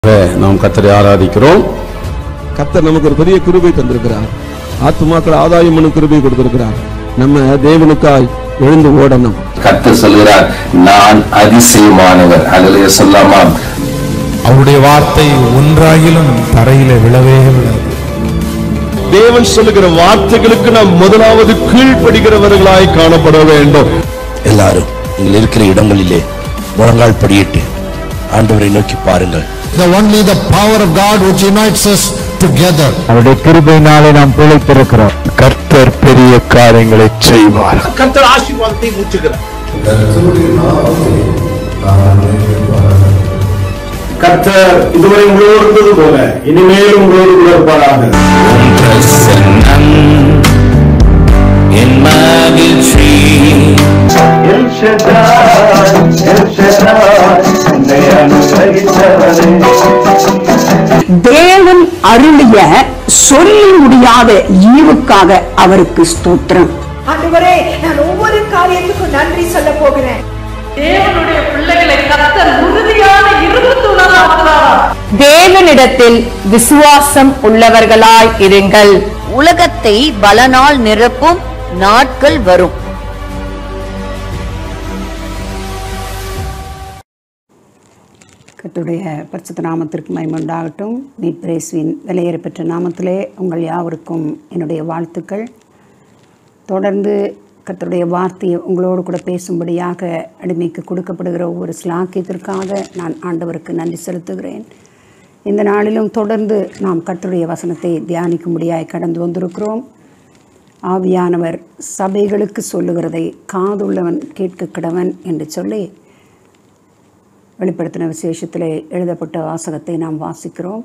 நாம் கத்தரை ஆராதிக்கிறோம் கர்த்தர் நமக்கு ஒரு பெரிய கிருபை தந்திருக்கிறார் ஆத்துமாக்கள் ஆதாயம் பண்ணும் கிருபை கொடுத்திருக்கிறார் நம்ம தேவனுக்காய் எழுந்து ஓடணும் கர்த்தர் சொல்கிறார் நான் அதிசயமானவர் அதிலே சொல்லாமா அவருடைய வார்த்தை ஒன்றாகிலும் தரையில விழவே விழாது தேவன் சொல்லுகிற வார்த்தைகளுக்கு நாம் முதலாவது கீழ்ப்படுகிறவர்களாய் காணப்பட வேண்டும் எல்லாரும் நீங்கள் இருக்கிற இடங்களிலே முழங்கால் படியிட்டு ஆண்டவரை நோக்கி பாருங்கள் the only the power of God which unites us together. அவருடைய கிருபையினாலே நாம் பிழைத்திருக்கிறோம் கர்த்தர் பெரிய காரியங்களை செய்வார் கர்த்தர் ஆசீர்வாதத்தை ஊற்றுகிறார் கர்த்தர் இதுவரை உங்களோடு இருந்தது போல இனிமேல் உங்களோடு கூட இருப்பாராக என் மகிழ்ச்சி தேவன் அருளிய சொல்லி முடியாத ஈவுக்காக அவருக்கு ஸ்தோத்திரம் ஆண்டவரே நான் ஒவ்வொரு காரியத்துக்கும் நன்றி சொல்ல போகிறேன் தேவனுடைய பிள்ளைகளை கர்த்தர் உறுதியான இருபத்துணராகிறார் தேவனிடத்தில் விசுவாசம் உள்ளவர்களாய் இருங்கள் உலகத்தை பலனால் நிரப்பும் நாட்கள் வரும் கர்த்தருடைய பரிசுத்த நாமத்திற்கு மைமுண்டாகட்டும் மீட்பிரேசுவின் விலையேற பெற்ற நாமத்திலே உங்கள் யாவருக்கும் என்னுடைய வாழ்த்துக்கள் தொடர்ந்து கர்த்தருடைய வார்த்தையை உங்களோடு கூட பேசும்படியாக அடிமைக்கு கொடுக்கப்படுகிற ஒவ்வொரு ஸ்லாக்கியத்திற்காக நான் ஆண்டவருக்கு நன்றி செலுத்துகிறேன் இந்த நாளிலும் தொடர்ந்து நாம் கர்த்தருடைய வசனத்தை தியானிக்கும்படியாய் கடந்து வந்திருக்கிறோம் ஆவியானவர் சபைகளுக்கு சொல்லுகிறதை காதுள்ளவன் கேட்க கிடவன் என்று சொல்லி வெளிப்படுத்தின விசேஷத்திலே எழுதப்பட்ட வாசகத்தை நாம் வாசிக்கிறோம்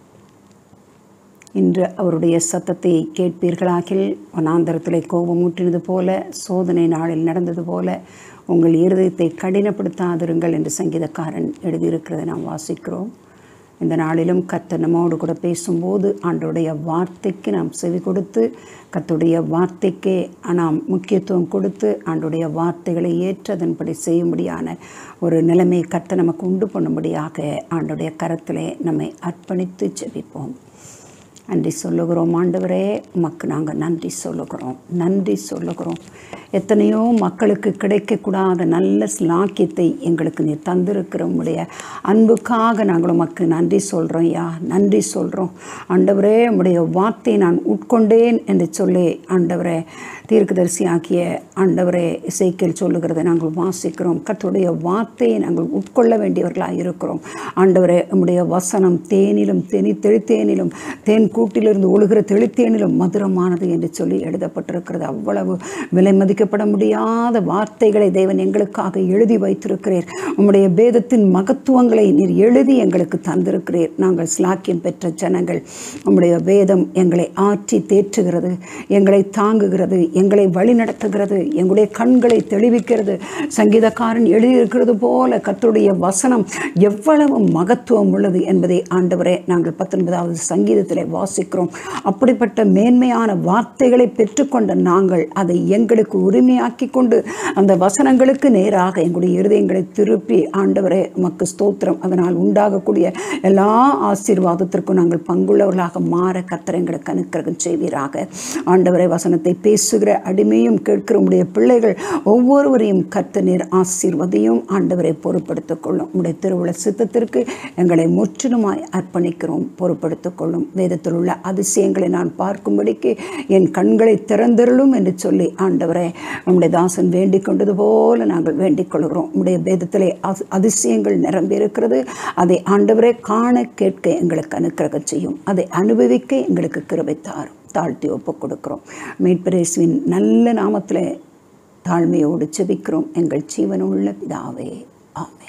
இன்று அவருடைய சத்தத்தை கேட்பீர்களாகில் வனாந்தரத்திலே கோபம் ஊற்றினது போல சோதனை நாளில் நடந்தது போல உங்கள் இருதயத்தை கடினப்படுத்தாதிருங்கள் என்று சங்கீதக்காரன் எழுதியிருக்கிறதை நாம் வாசிக்கிறோம் இந்த நாளிலும் கர்த்தர் நம்மோடு கூட பேசும்போது ஆண்டோடைய வார்த்தைக்கு நாம் செவி கொடுத்து கர்த்தருடைய வார்த்தைக்கே நாம் முக்கியத்துவம் கொடுத்து ஆண்டுடைய வார்த்தைகளை ஏற்றதன்படி செய்யும்படியான ஒரு நிலைமை கர்த்தர் நமக்கு உண்டு பண்ணும்படியாக ஆண்டுடைய கரத்திலே நம்மை அர்ப்பணித்து ஜெபிப்போம் நன்றி சொல்லுகிறோம் ஆண்டவரே உமக்கு நாங்கள் நன்றி சொல்லுகிறோம் நன்றி சொல்லுகிறோம் எத்தனையோ மக்களுக்கு கிடைக்கக்கூடாத நல்ல ஸ்லாக்கியத்தை எங்களுக்கு நீ தந்திருக்கிற உடைய அன்புக்காக நாங்கள் உமக்கு நன்றி சொல்கிறோம் யா நன்றி சொல்கிறோம் ஆண்டவரே உம்முடைய வார்த்தையை நான் உட்கொண்டேன் என்று சொல்லி ஆண்டவரே தீர்க்கதரிசி ஆக்கிய ஆண்டவரே இசைக்கேல் சொல்லுகிறதை நாங்கள் வாசிக்கிறோம் கர்த்தருடைய வார்த்தையை நாங்கள் உட்கொள்ள வேண்டியவர்களாக இருக்கிறோம் ஆண்டவரே உம்முடைய வசனம் தேனிலும் தெனி தெளித்தேனிலும் தேன் கூட்டிலிருந்து ஒழுகிற தெளித்தேனிலும் மதுரமானது என்று சொல்லி எழுதப்பட்டிருக்கிறது அவ்வளவு விலை மதிக்கப்பட முடியாத வார்த்தைகளை தேவன் எங்களுக்காக எழுதி வைத்திருக்கிறீர் உம்முடைய வேதத்தின் மகத்துவங்களை நீர் எழுதி எங்களுக்கு தந்திருக்கிறீர் நாங்கள் ஸ்லாக்கியம் பெற்ற ஜனங்கள் உம்முடைய வேதம் எங்களை ஆற்றி தேற்றுகிறது எங்களை தாங்குகிறது எங்களை வழிநடத்துகிறது எங்களுடைய கண்களை தெளிவிக்கிறது சங்கீதக்காரன் எழுதியிருக்கிறது போல கர்த்தருடைய வசனம் எவ்வளவு மகத்துவம் உள்ளது என்பதை ஆண்டவரே நாங்கள் பத்தொன்பதாவது சங்கீதத்திலே வாசிக்கிறோம் அப்படிப்பட்ட மேன்மையான வார்த்தைகளை பெற்றுக்கொண்ட நாங்கள் அதை எங்களுக்கு உரிமையாக்கி கொண்டு அந்த வசனங்களுக்கு நேராக எங்களுடைய இருதயங்களை திருப்பி ஆண்டவரே உமக்கு ஸ்தோத்திரம் அதனால் உண்டாகக்கூடிய எல்லா ஆசீர்வாதத்திற்கும் நாங்கள் பங்குள்ளவர்களாக மாற கர்த்தர் எங்களுக்கு அனுக்கிரகம் செய்வீராக ஆண்டவரை வசனத்தை பேசுகிற அடிமையும் கேட்கிற உடைய பிள்ளைகள் ஒவ்வொருவரையும் கர்த்த நீர் ஆசீர்வதியும் ஆண்டவரை பொறுப்படுத்திக் கொள்ளும் உடைய திருவுள சித்தத்திற்கு எங்களை முற்றிலுமாய் அர்ப்பணிக்கிறோம் பொறுப்படுத்திக் கொள்ளும் வேதத்தில் உள்ள அதிசயங்களை நான் பார்க்கும்படிக்கு என் கண்களை திறந்திருளும் என்று சொல்லி ஆண்டவரை உம்முடைய தாசன் வேண்டிக் கொண்டது போல நாங்கள் வேண்டிக் கொள்கிறோம் உம்முடைய வேதத்திலே அஸ்- அதிசயங்கள் நிரம்பி இருக்கிறது அதை ஆண்டவரை காண கேட்க எங்களுக்கு அனுக்கிரகம் செய்யும் அதை அனுபவிக்க எங்களுக்கு கிருபை தாரும் தாழ்த்தி ஒப்புக் கொடுக்கிறோம் மீட்பரேசுவின் நல்ல நாமத்தில் தாழ்மையோடு செபிக்கிறோம் எங்கள் ஜீவனுள்ள பிதாவே ஆமென்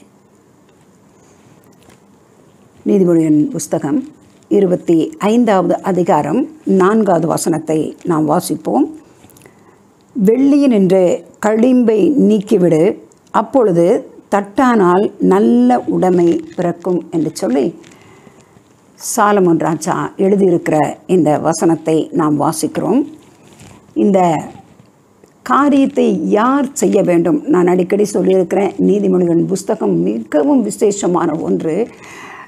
நீதிமொழியின் புஸ்தகம் இருபத்தி ஐந்தாவது அதிகாரம் நான்காவது வசனத்தை நாம் வாசிப்போம் வெள்ளியினின்று களிம்பை நீக்கிவிடு அப்பொழுது தட்டானால் நல்ல உடைமை பிறக்கும் என்று சொல்லி சாலமன் ராஜா எழுதியிருக்கிற இந்த வசனத்தை நாம் வாசிக்கிறோம் இந்த காரியத்தை யார் செய்ய வேண்டும் நான் அடிக்கடி சொல்லியிருக்கிறேன் நீதிமொழிகளின் புஸ்தகம் மிகவும் விசேஷமான ஒன்று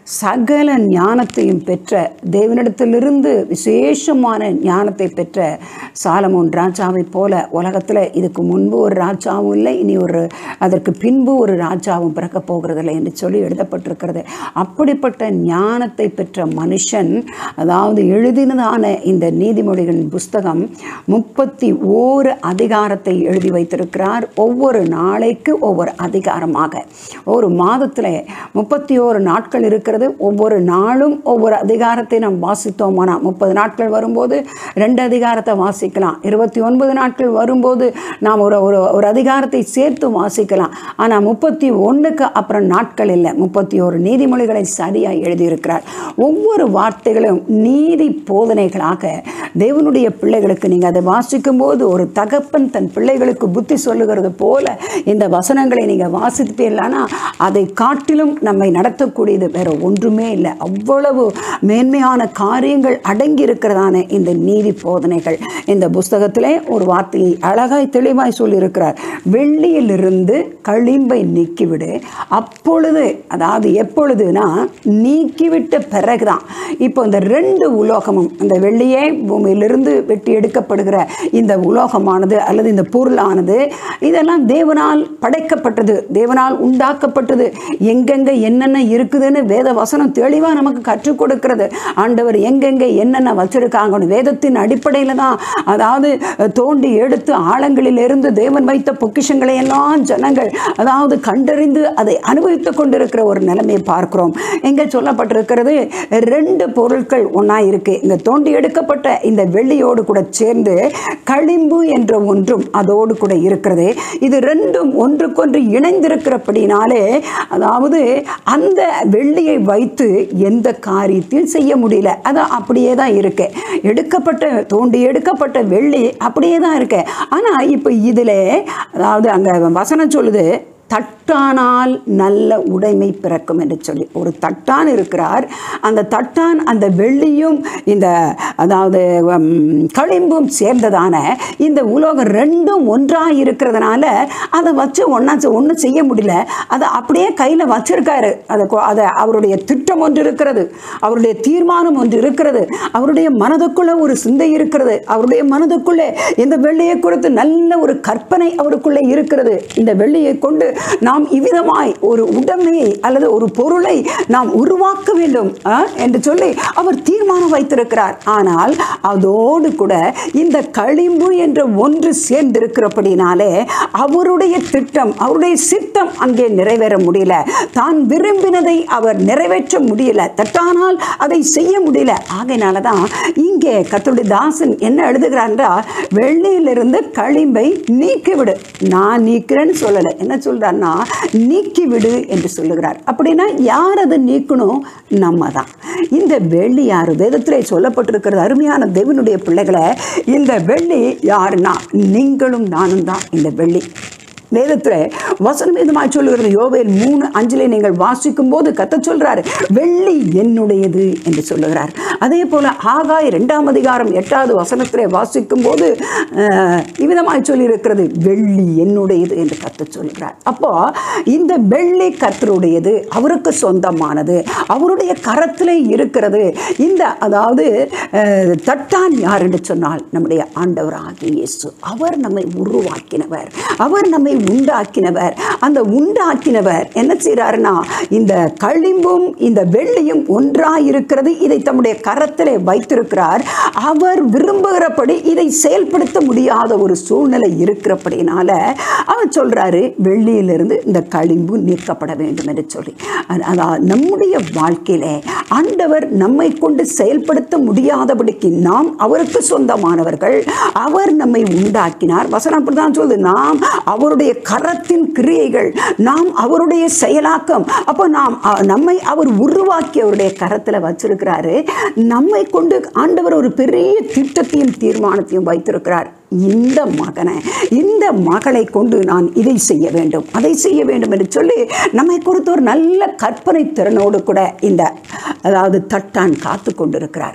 சகல ஞானத்தையும் பெற்ற தேவனிடத்திலிருந்து விசேஷமான ஞானத்தை பெற்ற சாலமோன் ராஜாவைப் போல உலகத்தில் இதுக்கு முன்பு ஒரு ராஜாவும் இல்லை இனி ஒரு அதற்கு பின்பு ஒரு ராஜாவும் பிறக்கப் போகிறதில்லை என்று சொல்லி எழுதப்பட்டிருக்கிறது அப்படிப்பட்ட ஞானத்தை பெற்ற மனுஷன் அதாவது எழுதினதான இந்த நீதிமொழிகளின் புஸ்தகம் முப்பத்தி ஓரு அதிகாரத்தை எழுதி வைத்திருக்கிறார் ஒவ்வொரு நாளைக்கு ஒவ்வொரு அதிகாரமாக ஒரு மாதத்தில் முப்பத்தி ஓரு நாட்கள் இருக்கிறது ஒவ்வொரு நாளும் ஒவ்வொரு அதிகாரத்தை நாம் வாசித்தோமானா முப்பது நாட்கள் வரும்போது ரெண்டு அதிகாரத்தை வாசிக்கலாம் இருபத்தி ஒன்பது நாட்கள் வரும்போது நாம் ஒரு ஒரு ஒரு அதிகாரத்தை சேர்த்து வாசிக்கலாம் ஆனால் முப்பத்தி ஒன்றுக்கு அப்புறம் நாட்கள் இல்லை முப்பத்தி ஒரு நீதிமொழிகளை சரியாக எழுதியிருக்கிறார் ஒவ்வொரு வார்த்தைகளும் நீதி போதனைகளாக தேவனுடைய பிள்ளைகளுக்கு நீங்கள் அதை வாசிக்கும்போது ஒரு தகப்பன் தன் பிள்ளைகளுக்கு புத்தி சொல்லுகிறது போல இந்த வசனங்களை நீங்கள் வாசிப்பீர்களானா அதை காட்டிலும் நம்மை நடத்தக்கூடியது வேற ஒன்றுமே இல்லை அவ்வளவு மேன்மையான காரியங்கள் அடங்கி இருக்கிறதான இந்த நீதி போதனைகள் இந்த புஸ்தகத்திலே ஒரு வார்த்தையை அழகாய் தெளிவாய் சொல்லியிருக்கிறார் வெள்ளியிலிருந்து களிம்பை நீக்கிவிடு அப்பொழுது அதாவது எப்பொழுதுனா நீக்கிவிட்ட பிறகுதான் இப்போ இந்த ரெண்டு உலோகமும் இந்த வெள்ளியே பூமியிலிருந்து வெட்டி எடுக்கப்படுகிற இந்த உலோகமானது அல்லது இந்த பொருளானது இதெல்லாம் தேவனால் படைக்கப்பட்டது தேவனால் உண்டாக்கப்பட்டது எங்கெங்கே என்னென்ன இருக்குதுன்னு வேத வசனம் தெளிவாக நமக்கு கற்றுக் கொடுக்கிறது ஆண்டவர் எங்கெங்கே என்னென்ன வச்சிருக்காங்கன்னு வேதத்தின் அடிப்படையில் தான் அதாவது தோண்டி எடுத்து ஆழங்களிலிருந்து தேவன் வைத்த பொக்கிஷங்களை எல்லாம் ஜனங்கள் அதாவது கண்டறிந்து அதை அனுபவித்து கொண்டிருக்கிற ஒரு நிலைமையை பார்க்கிறோம் எங்கே சொல்லப்பட்டிருக்கிறது ரெண்டு பொருட்கள் ஒன்றா இருக்கு இந்த தோண்டி எடுக்கப்பட்ட இந்த வெள்ளியோடு கூட சேர்ந்து களிம்பு என்ற ஒன்றும் அதோடு கூட இருக்கிறது இது ரெண்டும் ஒன்றுக்கொன்று இணைந்திருக்கிறபடினாலே அதாவது அந்த வெள்ளியை வைத்து எந்த காரியத்தையும் செய்ய முடியல அது அப்படியே தான் இருக்கு எடுக்கப்பட்ட தோண்டி எடுக்கப்பட்ட வெள்ளி அப்படியே தான் இருக்கு ஆனால் இப்போ இதில் அதாவது அங்கே வசனம் சொல்லுது தட்டானால் நல்ல உடைமை பிறக்கும் என்று சொல்லி ஒரு தட்டான் இருக்கிறார் அந்த தட்டான் அந்த வெள்ளியும் இந்த அதாவது உம், களிம்பும் சேர்ந்ததான இந்த உலோகம் ரெண்டும் ஒன்றாக இருக்கிறதுனால அதை வச்சு ஒன்றா ஒன்றும் செய்ய முடியல அதை அப்படியே கையில் வச்சிருக்காரு அதை கொ- அதை அவருடைய திட்டம் ஒன்று இருக்கிறது அவருடைய தீர்மானம் ஒன்று இருக்கிறது அவருடைய மனதுக்குள்ள ஒரு சிந்தை இருக்கிறது அவருடைய மனதுக்குள்ளே இந்த வெள்ளியை குறித்து நல்ல ஒரு கற்பனை அவருக்குள்ளே இருக்கிறது இந்த வெள்ளியை கொண்டு நாம் இவ்விதமாய் ஒரு உடைமையை அல்லது ஒரு பொருளை நாம் உருவாக்க வேண்டும் ஆ, என்று சொல்லி அவர் தீர்மானம் வைத்திருக்கிறார் ஆனால் அதோடு கூட இந்த களிம்பு என்ற ஒன்று சேர்ந்திருக்கிறபடினாலே அவருடைய திட்டம் அவருடைய சித்தம் அங்கே நிறைவேற முடியல தான் விரும்பினதை அவர் நிறைவேற்ற முடியல தட்டானால் அதை செய்ய முடியல ஆகையினால தான் இங்கே கத்தருடைய தாசன் என்ன எழுதுகிறார் என்றால் வெள்ளியிலிருந்து களிம்பை நீக்கிவிடு நான் நீக்கிறேன்னு சொல்லலை என்ன சொல்றாருன்னா நீக்கிவிடு என்று சொல்லுகிறார் அப்படின்னா யார் அதை நீக்கணும் நம்ம தான் இந்த வெள்ளி யார் வேதத்திலே சொல்லப்பட்டிருக்கிறது அருமையான தேவனுடைய பிள்ளைகளை இந்த வெள்ளி யாருன்னா நீங்களும் நானும் தான் இந்த வெள்ளி வேதத்தில் வசனம் விதமாக சொல்லுகிறது யோவேல் மூணு அஞ்சிலே நீங்கள் வாசிக்கும் போது கத்த சொல்றாரு வெள்ளி என்னுடையது என்று சொல்லுகிறார் அதே போல ஆகாய் இரண்டாம் அதிகாரம் எட்டாவது வசனத்திலே வாசிக்கும் போது அஹ், இவ்விதமாய் சொல்லியிருக்கிறது வெள்ளி என்னுடையது என்று கத்த சொல்கிறார் அப்போ இந்த வெள்ளி கத்தருடையது அவருக்கு சொந்தமானது அவருடைய கரத்திலே இருக்கிறது இந்த அதாவது அஹ், தட்டான் யார் என்று சொன்னால் நம்முடைய ஆண்டவராகிய இயேசு அவர் நம்மை உருவாக்கினவர் அவர் நம்மை உண்டாக்கினவர் அந்த உண்டாக்கினவர் என்ன செய்கிறாருன்னா இந்த களிம்பும் இந்த வெள்ளியும் ஒன்றாய் இருக்கிறது இதை தம்முடைய கரத்திலே வைத்திருக்கிறார் அவர் விரும்புகிறபடி இதை செயல்படுத்த முடியாத ஒரு சூழ்நிலை இருக்கிறபடினால அவர் சொல்றாரு வெள்ளியிலிருந்து இந்த களிம்பு நீக்கப்பட வேண்டும் என்று சொல்லி அ- அதான் நம்முடைய வாழ்க்கையிலே ஆண்டவர் நம்மை கொண்டு செயல்படுத்த முடியாதபடிக்கு நாம் அவருக்கு சொந்தமானவர்கள் அவர் நம்மை உண்டாக்கினார் வசனம் அப்படிதான் சொல்லுது நாம் அவருடைய கரத்தின் கிரியைகள் நாம் அவருடைய செயலாக்கம் அப்போ நாம் அ- நம்மை அவர் உருவாக்கி அவருடைய கரத்தில் வச்சிருக்கிறாரு நம்மை கொண்டு ஆண்டவர் ஒரு பெரிய திட்டத்தையும் தீர்மானத்தையும் வைத்திருக்கிறார் இந்த மகனை இந்த மகளை கொண்டு நான் இதை செய்ய வேண்டும் அதை செய்ய வேண்டும் என்று சொல்லி நம்மை குறித்து ஒரு நல்ல கற்பனை திறனோடு கூட இந்த அதாவது தட்டான் காத்து கொண்டிருக்கிறார்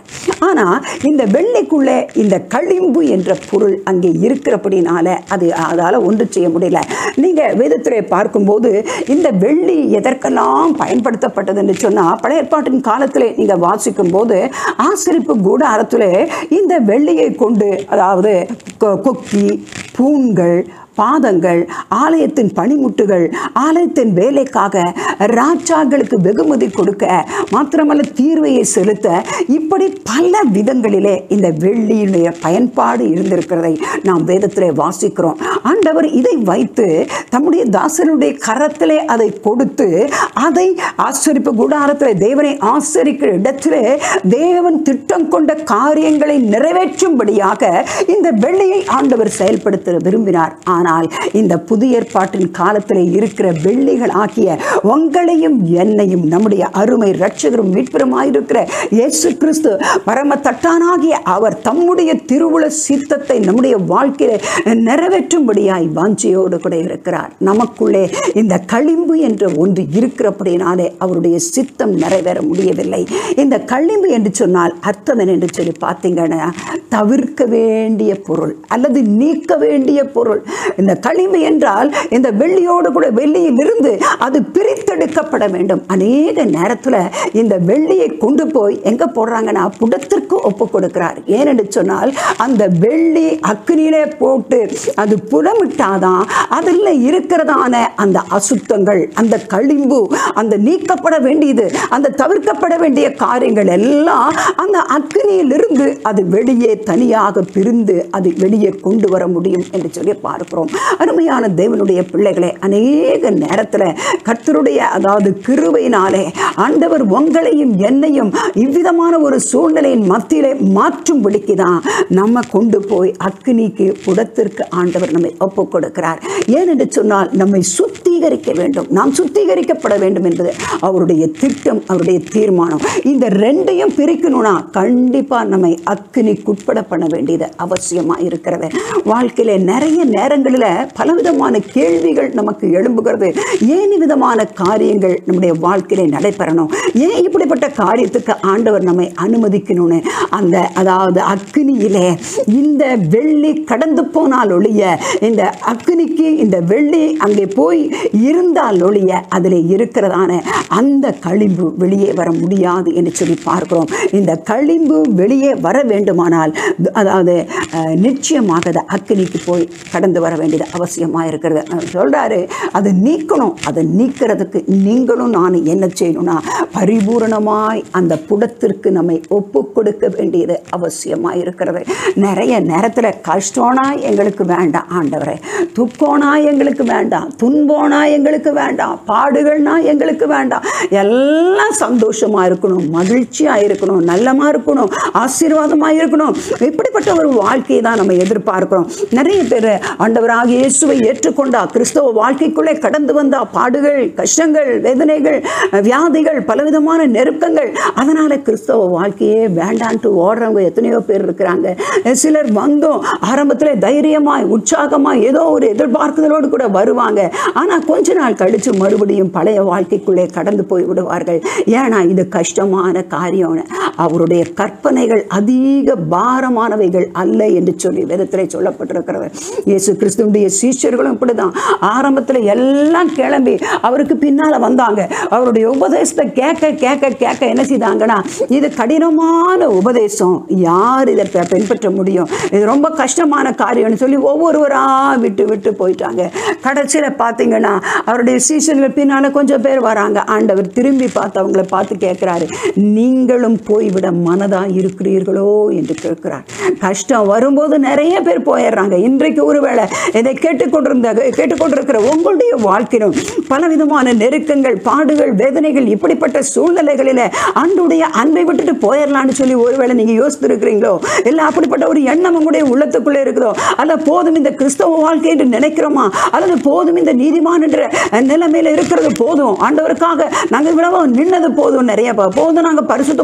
ஆனா இந்த வெள்ளிக்குள்ளே இந்த களிம்பு என்ற பொருள் அங்கே இருக்கிறபடினால அது அதால ஒன்று செய்ய முடியல நீங்க வேதத்திலே பார்க்கும்போது இந்த வெள்ளி எதற்கெல்லாம் பயன்படுத்தப்பட்டது என்று சொன்னா பழைய ஏற்பாட்டின் காலத்திலே நீங்க வாசிக்கும் போது ஆசிரிப்பு கூடாரத்திலே இந்த வெள்ளியை கொண்டு அதாவது கொ- கொக்கி பூண்கள் பாதங்கள் ஆலயத்தின் பணிமுட்டுகள் ஆலயத்தின் வேலைக்காக ராஜாக்களுக்கு வெகுமதி கொடுக்க மாத்திரமல்ல தீர்வையை செலுத்த இப்படி பல விதங்களிலே இந்த வெள்ளியினுடைய பயன்பாடு இருந்திருக்கிறதை நாம் வேதத்திலே வாசிக்கிறோம் ஆண்டவர் இதை வைத்து தம்முடைய தாசனுடைய கரத்திலே அதை கொடுத்து அதை ஆச்சரிப்பு கூடாரத்திலே தேவனை ஆசரிக்கிற இடத்திலே தேவன் திட்டம் கொண்ட காரியங்களை நிறைவேற்றும்படியாக இந்த வெள்ளியை ஆண்டவர் செயல்படுத்த விரும்பினார் ஆனால் இந்த புதிய ஏற்பாட்டின் காலத்தில் இருக்கிற வெள்ளிகள் ஆகிய உங்களையும் என்னையும் நம்முடைய அருமை ரட்சகரும் மீட்பெருமாயிருக்கிற இயேசு கிறிஸ்து பரம தட்டானாகிய அவர் தம்முடைய திருவுள சித்தத்தை நம்முடைய வாழ்க்கையில நிறைவேற்றும்படியாய் வாஞ்சியோடு கூட இருக்கிறார் நமக்குள்ளே இந்த களிம்பு என்ற ஒன்று இருக்கிறபடினாலே அவருடைய சித்தம் நிறைவேற முடியவில்லை இந்த களிம்பு என்று சொன்னால் அர்த்தம் என்ன என்று சொல்லி பார்த்தீங்கன்னா தவிர்க்க வேண்டிய பொருள் அல்லது நீக்க வேண்டிய பொருள் இந்த களிம்பு என்றால் இந்த வெள்ளியோடு கூட வெள்ளியிலிருந்து அது பிரித்தெடுக்கப்பட வேண்டும் அநேக நேரத்தில் இந்த வெள்ளியை கொண்டு போய் எங்க போடுறாங்கன்னா புடத்திற்கு ஒப்பு கொடுக்கிறார் ஏனென்று சொன்னால் அந்த வெள்ளி அக்னியிலே போட்டு அது புடமிட்டாதான் அதில் இருக்கிறதான அந்த அசுத்தங்கள் அந்த களிம்பு அந்த நீக்கப்பட வேண்டியது அந்த தவிர்க்கப்பட வேண்டிய காரியங்கள் எல்லாம் அந்த அக்னியிலிருந்து அது வெளியே தனியாக பிரிந்து அது வெளியே கொண்டு வர முடியும் என்று சொல்லி பார்க்கிறோம் அருமையான தேவனுடைய பிள்ளைகளே அநேக நேரத்தில் கர்த்தருடைய அதாவது கிருபையினாலே ஆண்டவர் உங்களையும் என்னையும் இவ்விதமான ஒரு சூழ்நிலையின் மத்தியிலே மாற்றும்படிக்கு தான் நம்ம கொண்டு போய் அக்னிக்கு புடத்திற்கு ஆண்டவர் நம்மை ஒப்புக் கொடுக்கிறார் ஏனென்று சொன்னால் நம்மை சுத்திகரிக்க வேண்டும் நாம் சுத்திகரிக்கப்பட வேண்டும் என்பது அவருடைய திட்டம் அவருடைய தீர்மானம் இந்த ரெண்டையும் பிரிக்கணும்னா கண்டிப்பா நம்மை அக்னிக்குட்பட பண்ண வேண்டியது அவசியமா இருக்கிறது வாழ்க்கையில நிறைய நேரங்களில் பலவிதமான கேள்விகள் நமக்கு எழும்புகிறது ஏன் விதமான காரியங்கள் நம்முடைய வாழ்க்கையில நடைபெறணும் ஏன் இப்படிப்பட்ட காரியத்துக்கு ஆண்டவர் நம்மை அனுமதிக்கணும்னு அந்த அதாவது அக்னியிலே இந்த வெள்ளி கடந்து போனால் ஒழிய இந்த அக்னிக்கு இந்த வெள்ளி அங்கே போய் இருந்தால் ஒழிய அதில் இருக்கிறதான அந்த களிம்பு வெளியே வர முடியாது என்று சொல்லி பார்க்கிறோம் இந்த களிம்பு வெளியே வர வேண்டுமானால் அதாவது அஹ், நிச்சயமாக அது அக்னிக்கு போய் கடந்து வர வேண்டியது அவசியமாக இருக்கிறது அவர் சொல்றாரு அதை நீக்கணும் அதை நீக்கிறதுக்கு நீங்களும் நான் என்ன செய்யணும்னா பரிபூரணமாய் அந்த புடத்திற்கு நம்மை ஒப்பு கொடுக்க வேண்டியது அவசியமாக இருக்கிறது நிறைய நேரத்தில் கஷ்டம்னா எங்களுக்கு வேண்டாம் ஆண்டவரே துக்கம்னா எங்களுக்கு வேண்டாம் துன்பம்னா எங்களுக்கு வேண்டாம் பாடுகள்னா எங்களுக்கு வேண்டாம் எல்லாம் சந்தோஷமா இருக்கணும் மகிழ்ச்சியா இருக்கணும் நல்லமா இருக்கணும் ஆசீர்வாதமா இருக்கணும் இப்படிப்பட்ட ஒரு வாழ்க்கையை தான் நம்ம எதிர்பார்க்கிறோம் நிறைய பேர் ஆண்டவராக இயேசுவை ஏற்றுக்கொண்டா கிறிஸ்தவ வாழ்க்கைக்குள்ளே கடந்து வந்தா பாடுகள் கஷ்டங்கள் வேதனைகள் வியாதிகள் பலவிதமான நெருக்கங்கள் அதனால கிறிஸ்தவ வாழ்க்கையே வேண்டான்ட்டு ஓடுறவங்க எத்தனையோ பேர் இருக்கிறாங்க சிலர் வந்தும் ஆரம்பத்தில் தைரியமாய் உற்சாகமாய் ஏதோ ஒரு எதிர்பார்க்குதலோடு கூட வருவாங்க ஆனா கொஞ்ச நாள் கழிச்சு மறுபடியும் பழைய வாழ்க்கைக்குள்ளே கடந்து போய் விடுவார்கள் ஏன்னா இது கஷ்டமான காரியம் அவருடைய கற்பனைகள் அதிக பாரமானவைகள் அல்ல என்று சொல்லி வேதத்திலே சொல்லப்பட்டிருக்கிறது இயேசு கிறிஸ்துவனுடைய சீஷர்களும் இப்படிதான் ஆரம்பத்தில் எல்லாம் கிளம்பி அவருக்கு பின்னால வந்தாங்க அவருடைய உபதேசத்தை கேட்க கேட்க கேட்க என்ன செய்தாங்கன்னா இது கடினமான உபதேசம் யார் இதை பி- பின்பற்ற முடியும் இது ரொம்ப கஷ்டமான காரியம்னு சொல்லி ஒவ்வொருவரா விட்டு விட்டு போயிட்டாங்க கடைசியில் பார்த்தீங்கன்னா அவருடைய சீசன்கள் பின்னால கொஞ்சம் பேர் வராங்க ஆண்டவர் திரும்பி பார்த்து அவங்கள பார்த்து கேட்குறாரு நீங்களும் போய்விட மனதா இருக்கிறீர்களோ என்று கேட்கிறார் கஷ்டம் வரும்போது நிறைய பேர் போயிடுறாங்க இன்றைக்கு ஒருவேளை இதை கேட்டுக்கொண்டிருந்த கேட்டுக்கொண்டிருக்கிற உங்களுடைய வாழ்க்கையிலும் பலவிதமான நெருக்கங்கள் பாடுகள் வேதனைகள் இப்படிப்பட்ட சூழ்நிலைகளில் அன்றுடைய அன்பை விட்டுட்டு போயிடலாம்னு சொல்லி ஒருவேளை நீங்க யோசித்திருக்கிறீங்களோ இல்லை அப்படிப்பட்ட ஒரு எண்ணம் உங்களுடைய உள்ளத்துக்குள்ளே இருக்குதோ அல்ல போதும் இந்த கிறிஸ்தவ வாழ்க்கை என்று நினைக்கிறோமா அல்லது போதும் இந்த நீதிமான் என்ற நிலைமையில இருக்கிறது போதும் ஆண்டவருக்காக நாங்கள் இவ்வளவு நின்னது போதும் நிறைய ப- போதும் நாங்கள் பரிசுத்தமாக வாழ்ந்தது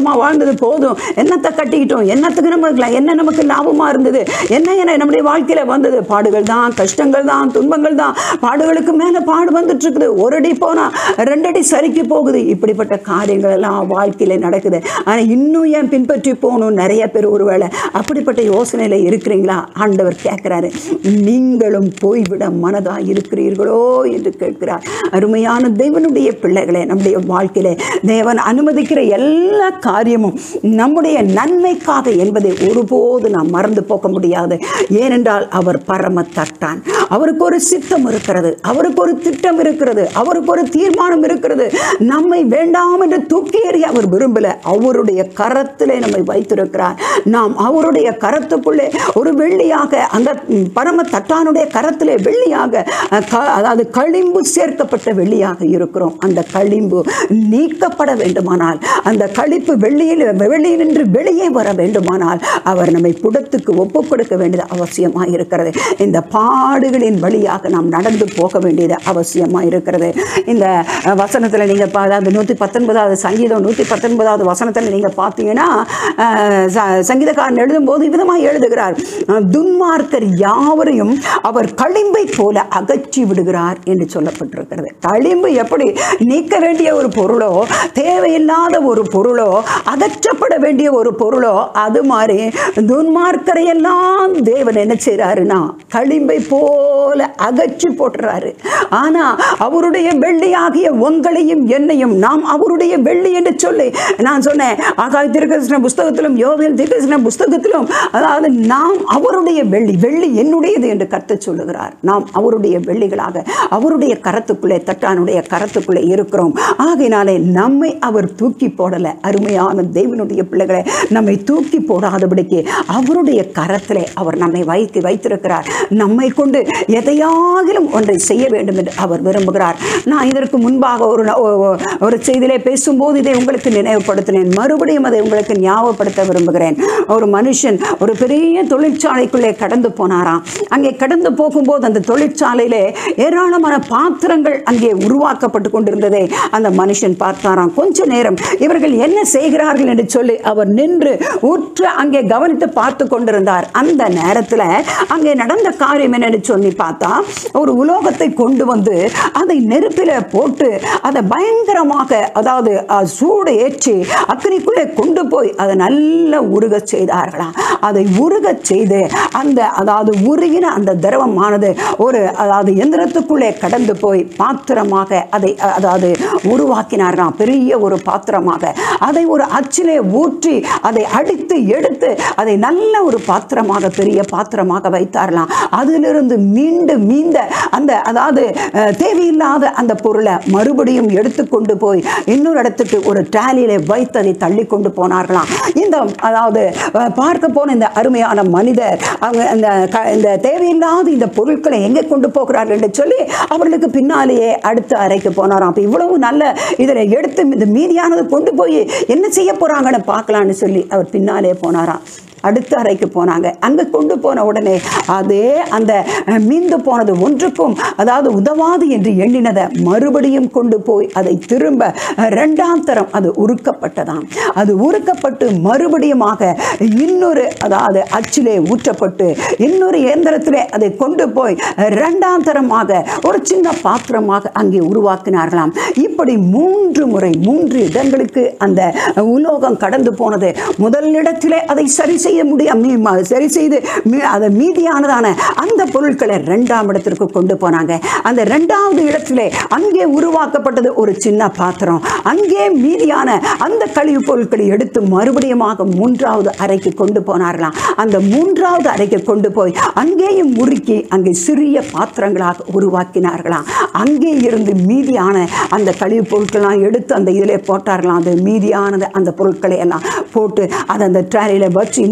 இருந்தது போதும் என்னத்தை கட்டிக்கிட்டோம் என்னத்துக்கு நம்ம இருக்கலாம்? என்ன நமக்கு லாபமா இருந்தது என்ன என்ன நம்முடைய வாழ்க்கையில வந்தது பாடுகள் தான் கஷ்டங்கள் தான் துன்பங்கள் தான் பாடுகளுக்கு மேல பாடு வந்துட்டு இருக்குது ஒரு அடி போனா ரெண்டு அடி சரிக்கு போகுது இப்படிப்பட்ட காரியங்கள் எல்லாம் வாழ்க்கையில நடக்குது ஆனா இன்னும் ஏன் பின்பற்றி போகணும் நிறைய பேர் ஒருவேளை அப்படிப்பட்ட யோசனையில இருக்கிறீங்களா ஆண்டவர் கேட்கிறாரு நீங்களும் போய்விட மனதா இருக்கிறீர்களோ என்று கேட்கிறார் அருமையான தேவனுடைய பிள்ளைகளே நம்முடைய வாழ்க்கையிலே தேவன் அனுமதிக்கிற எல்லா காரியமும் நம்முடைய நன்மைக்காக என்பதை ஒருபோது நாம் மறந்து போக முடியாது ஏனென்றால் அவர் பரம தட்டான் அவருக்கு ஒரு சித்தம் இருக்கிறது அவருக்கு ஒரு திட்டம் இருக்கிறது அவருக்கு ஒரு தீர்மானம் இருக்கிறது நம்மை வேண்டாம் என்று தூக்கி எறிய அவர் விரும்பல அவருடைய கரத்திலே நம்மை வைத்திருக்கிறார் நாம் அவருடைய கரத்துக்குள்ளே ஒரு வெள்ளியாக அந்த ம், பரம தட்டானுடைய கரத்திலே வெள்ளியாக அஹ், க- அதாவது களிம்பு சேர்க்கப்பட்ட வெள்ளியாக இருக்கிறோம் அந்த களிம்பு நீக்கப்பட வேண்டுமானால் அந்த களிப்பு வெள்ளியில் வெள்ளியினின்று வெளியே வர வேண்டுமானால் அவர் நம்மை புடத்துக்கு ஒப்புக் கொடுக்க வேண்டியது அவசியமாக இருக்கிறது இந்த பாடுகளின் வழியாக நாம் நடந்து போக வேண்டியது அவசியமாக இருக்கிறது இந்த அஹ், வசனத்தில் நீங்கள் அதாவது நூற்றி பத்தொன்பதாவது சங்கீதம் நூற்றி பத்தொன்பதாவது வசனத்தில் நீங்கள் பார்த்தீங்கன்னா அஹ், ச- சங்கீதக்காரன் எழுதும்போது விதமாக எழுதுகிறார் அஹ், துன்மார்க்கர் யாவரையும் அவர் களிம்பை போல அகற்றி விடுகிறார் என்று சொல்லப்பட்டிருக்கிறது களிம்பு எப்படி நீக்க வேண்டிய ஒரு பொருளோ தேவையில்லாத ஒரு பொருளோ அகற்றப்பட வேண்டிய ஒரு பொருளோ அது மாதிரி துன்மார்க்கரை எல்லாம் தேவன் என்ன செய்றாருன்னா களிம்பை போல அகற்றி போட்டுறாரு ஆனா அவருடைய வெள்ளியாகிய உங்களையும் என்னையும் நாம் அவருடைய வெள்ளி என்று சொல்லி நான் சொன்னேன் ஆகாய திருக்ககிருஷ்ண புஸ்தகத்திலும் யோகில் திருக்ககிருஷ்ண புஸ்தகத்திலும் அதாவது நாம் அவருடைய வெள்ளி வெள்ளி என்னுடையது என்று கற்று சொல்லுகிறார் நாம் அவருடைய வெள்ளிகளாக அவருடைய கரத்துக்குள்ளே தட்டானுடைய கரத்துக்குள்ளே இருக்கிறோம் ஆகையினாலே நம்மை அவர் தூக்கி போடல அருமையான தேவனுடைய பிள்ளைகளை நம்மை தூக்கி போடாதபடிக்கு அவருடைய கரத்திலே அவர் நம்மை வைத்து வைத்திருக்கிறார் நம்மை கொண்டு எதையாகிலும் ஒன்றை செய்ய வேண்டும் என்று அவர் விரும்புகிறார் நான் இதற்கு முன்பாக ஒரு ந- ஒ- ஒ- ஒரு செய்தியிலே பேசும்போது இதை உங்களுக்கு நினைவுபடுத்தினேன் மறுபடியும் அதை உங்களுக்கு ஞாபகப்படுத்த விரும்புகிறேன் ஒரு மனுஷன் ஒரு பெரிய தொழிற்சாலைக்குள்ளே கடந்து போனாராம் அங்கே கடந்து போகும்போது அந்த தொழிற்சாலையிலே ஏராளமான பாத்திரங்கள் அங்கே உருவாக்கப்பட்டு கொண்டிருந்ததை அந்த மனுஷன் பார்த்தாராம் கொஞ்ச நேரம் இவர்கள் என்ன செய்கிறார்கள் என்று சொல்லி அவர் நின்று உற்று அங்கே கவனித்து பார்த்து கொண்டிருந்தார் அந்த நேரத்தில் அங்கே நடந்த காரியம் என்னன்னு சொல்லி பார்த்தா ஒரு உலோகத்தை கொண்டு வந்து அதை நெருப்பில போட்டு அதை பயங்கரமாக அதாவது அஹ், சூடு ஏற்றி அக்னிக்குள்ளே கொண்டு போய் அதை நல்லா உருகச் செய்தார்களாம் அதை உருகச் செய்து அந்த அதாவது உருகின அந்த திரவமானது ஒரு அதாவது எந்திரத்துக்குள்ளே கடந்து போய் பாத்திரமாக அதை அ- அதாவது உருவாக்கினார்களாம் பெரிய ஒரு பாத்திரமாக அதை ஒரு அச்சிலே ஊற்றி அதை அடித்து எடுத்து அதை நல்ல ஒரு பாத்திரமாக பெரிய பாத்திரமாக வைத்தாரலாம் அதிலிருந்து மீண்டு மீந்த அந்த அதாவது அஹ், தேவையில்லாத அந்த பொருளை மறுபடியும் எடுத்துக்கொண்டு போய் இன்னொரு இடத்துக்கு ஒரு ட்ராலியில வைத்து அதை தள்ளி கொண்டு போனார்களாம் இந்த அதாவது அஹ், பார்க்க போன இந்த அருமையான மனிதர் அவங்க இந்த க- இந்த தேவையில்லாத இந்த பொருட்களை எங்கே கொண்டு போகிறார்கள் என்று சொல்லி அவர்களுக்கு பின்னாலேயே அடுத்த அறைக்கு போனாராம் அப்போ இவ்வளவு நல்ல இதில் எடுத்து இந்த மீதியானது கொண்டு போய் என்ன செய்ய போறாங்கன்னு பார்க்கலான்னு சொல்லி அவர் பின்னாலே போனாராம் அடுத்த அறைக்கு போனாங்க அங்கே கொண்டு போன உடனே அதே அந்த அஹ், மீந்து போனது ஒன்றுக்கும் அதாவது உதவாது என்று எண்ணினதை மறுபடியும் கொண்டு போய் அதை திரும்ப அஹ், ரெண்டாம் தரம் அது உருக்கப்பட்டதாம் அது உருக்கப்பட்டு மறுபடியுமாக இன்னொரு அதாவது அச்சிலே ஊற்றப்பட்டு இன்னொரு இயந்திரத்திலே அதை கொண்டு போய் அஹ், ரெண்டாம் தரமாக ஒரு சின்ன பாத்திரமாக அங்கே உருவாக்கினார்களாம் இப்படி மூன்று முறை மூன்று இடங்களுக்கு அந்த உலோகம் கடந்து போனது முதல் இடத்திலே அதை சரி செய்ய முடியாம சரி செய்து மீ- அதை மீதியானதான அந்த பொருட்களை ரெண்டாம் இடத்திற்கு கொண்டு போனாங்க அந்த ரெண்டாவது இடத்திலே அங்கே உருவாக்கப்பட்டது ஒரு சின்ன பாத்திரம் அங்கே மீதியான அந்த கழிவுப் பொருட்களை எடுத்து மறுபடியுமாக மூன்றாவது அறைக்கு கொண்டு போனார்களாம் அந்த மூன்றாவது அறைக்கு கொண்டு போய் அங்கேயும் முறுக்கி அங்கே சிறிய பாத்திரங்களாக உருவாக்கினார்களாம் அங்கே இருந்து மீதியான அந்த கழிவுப் பொருட்கள்லாம் எடுத்து அந்த இதிலே போட்டார்களாம் அந்த மீதியானது அந்த பொருட்களை எல்லாம் போட்டு அதை அந்த ட்ராலியில் வச்சு இன்னொரு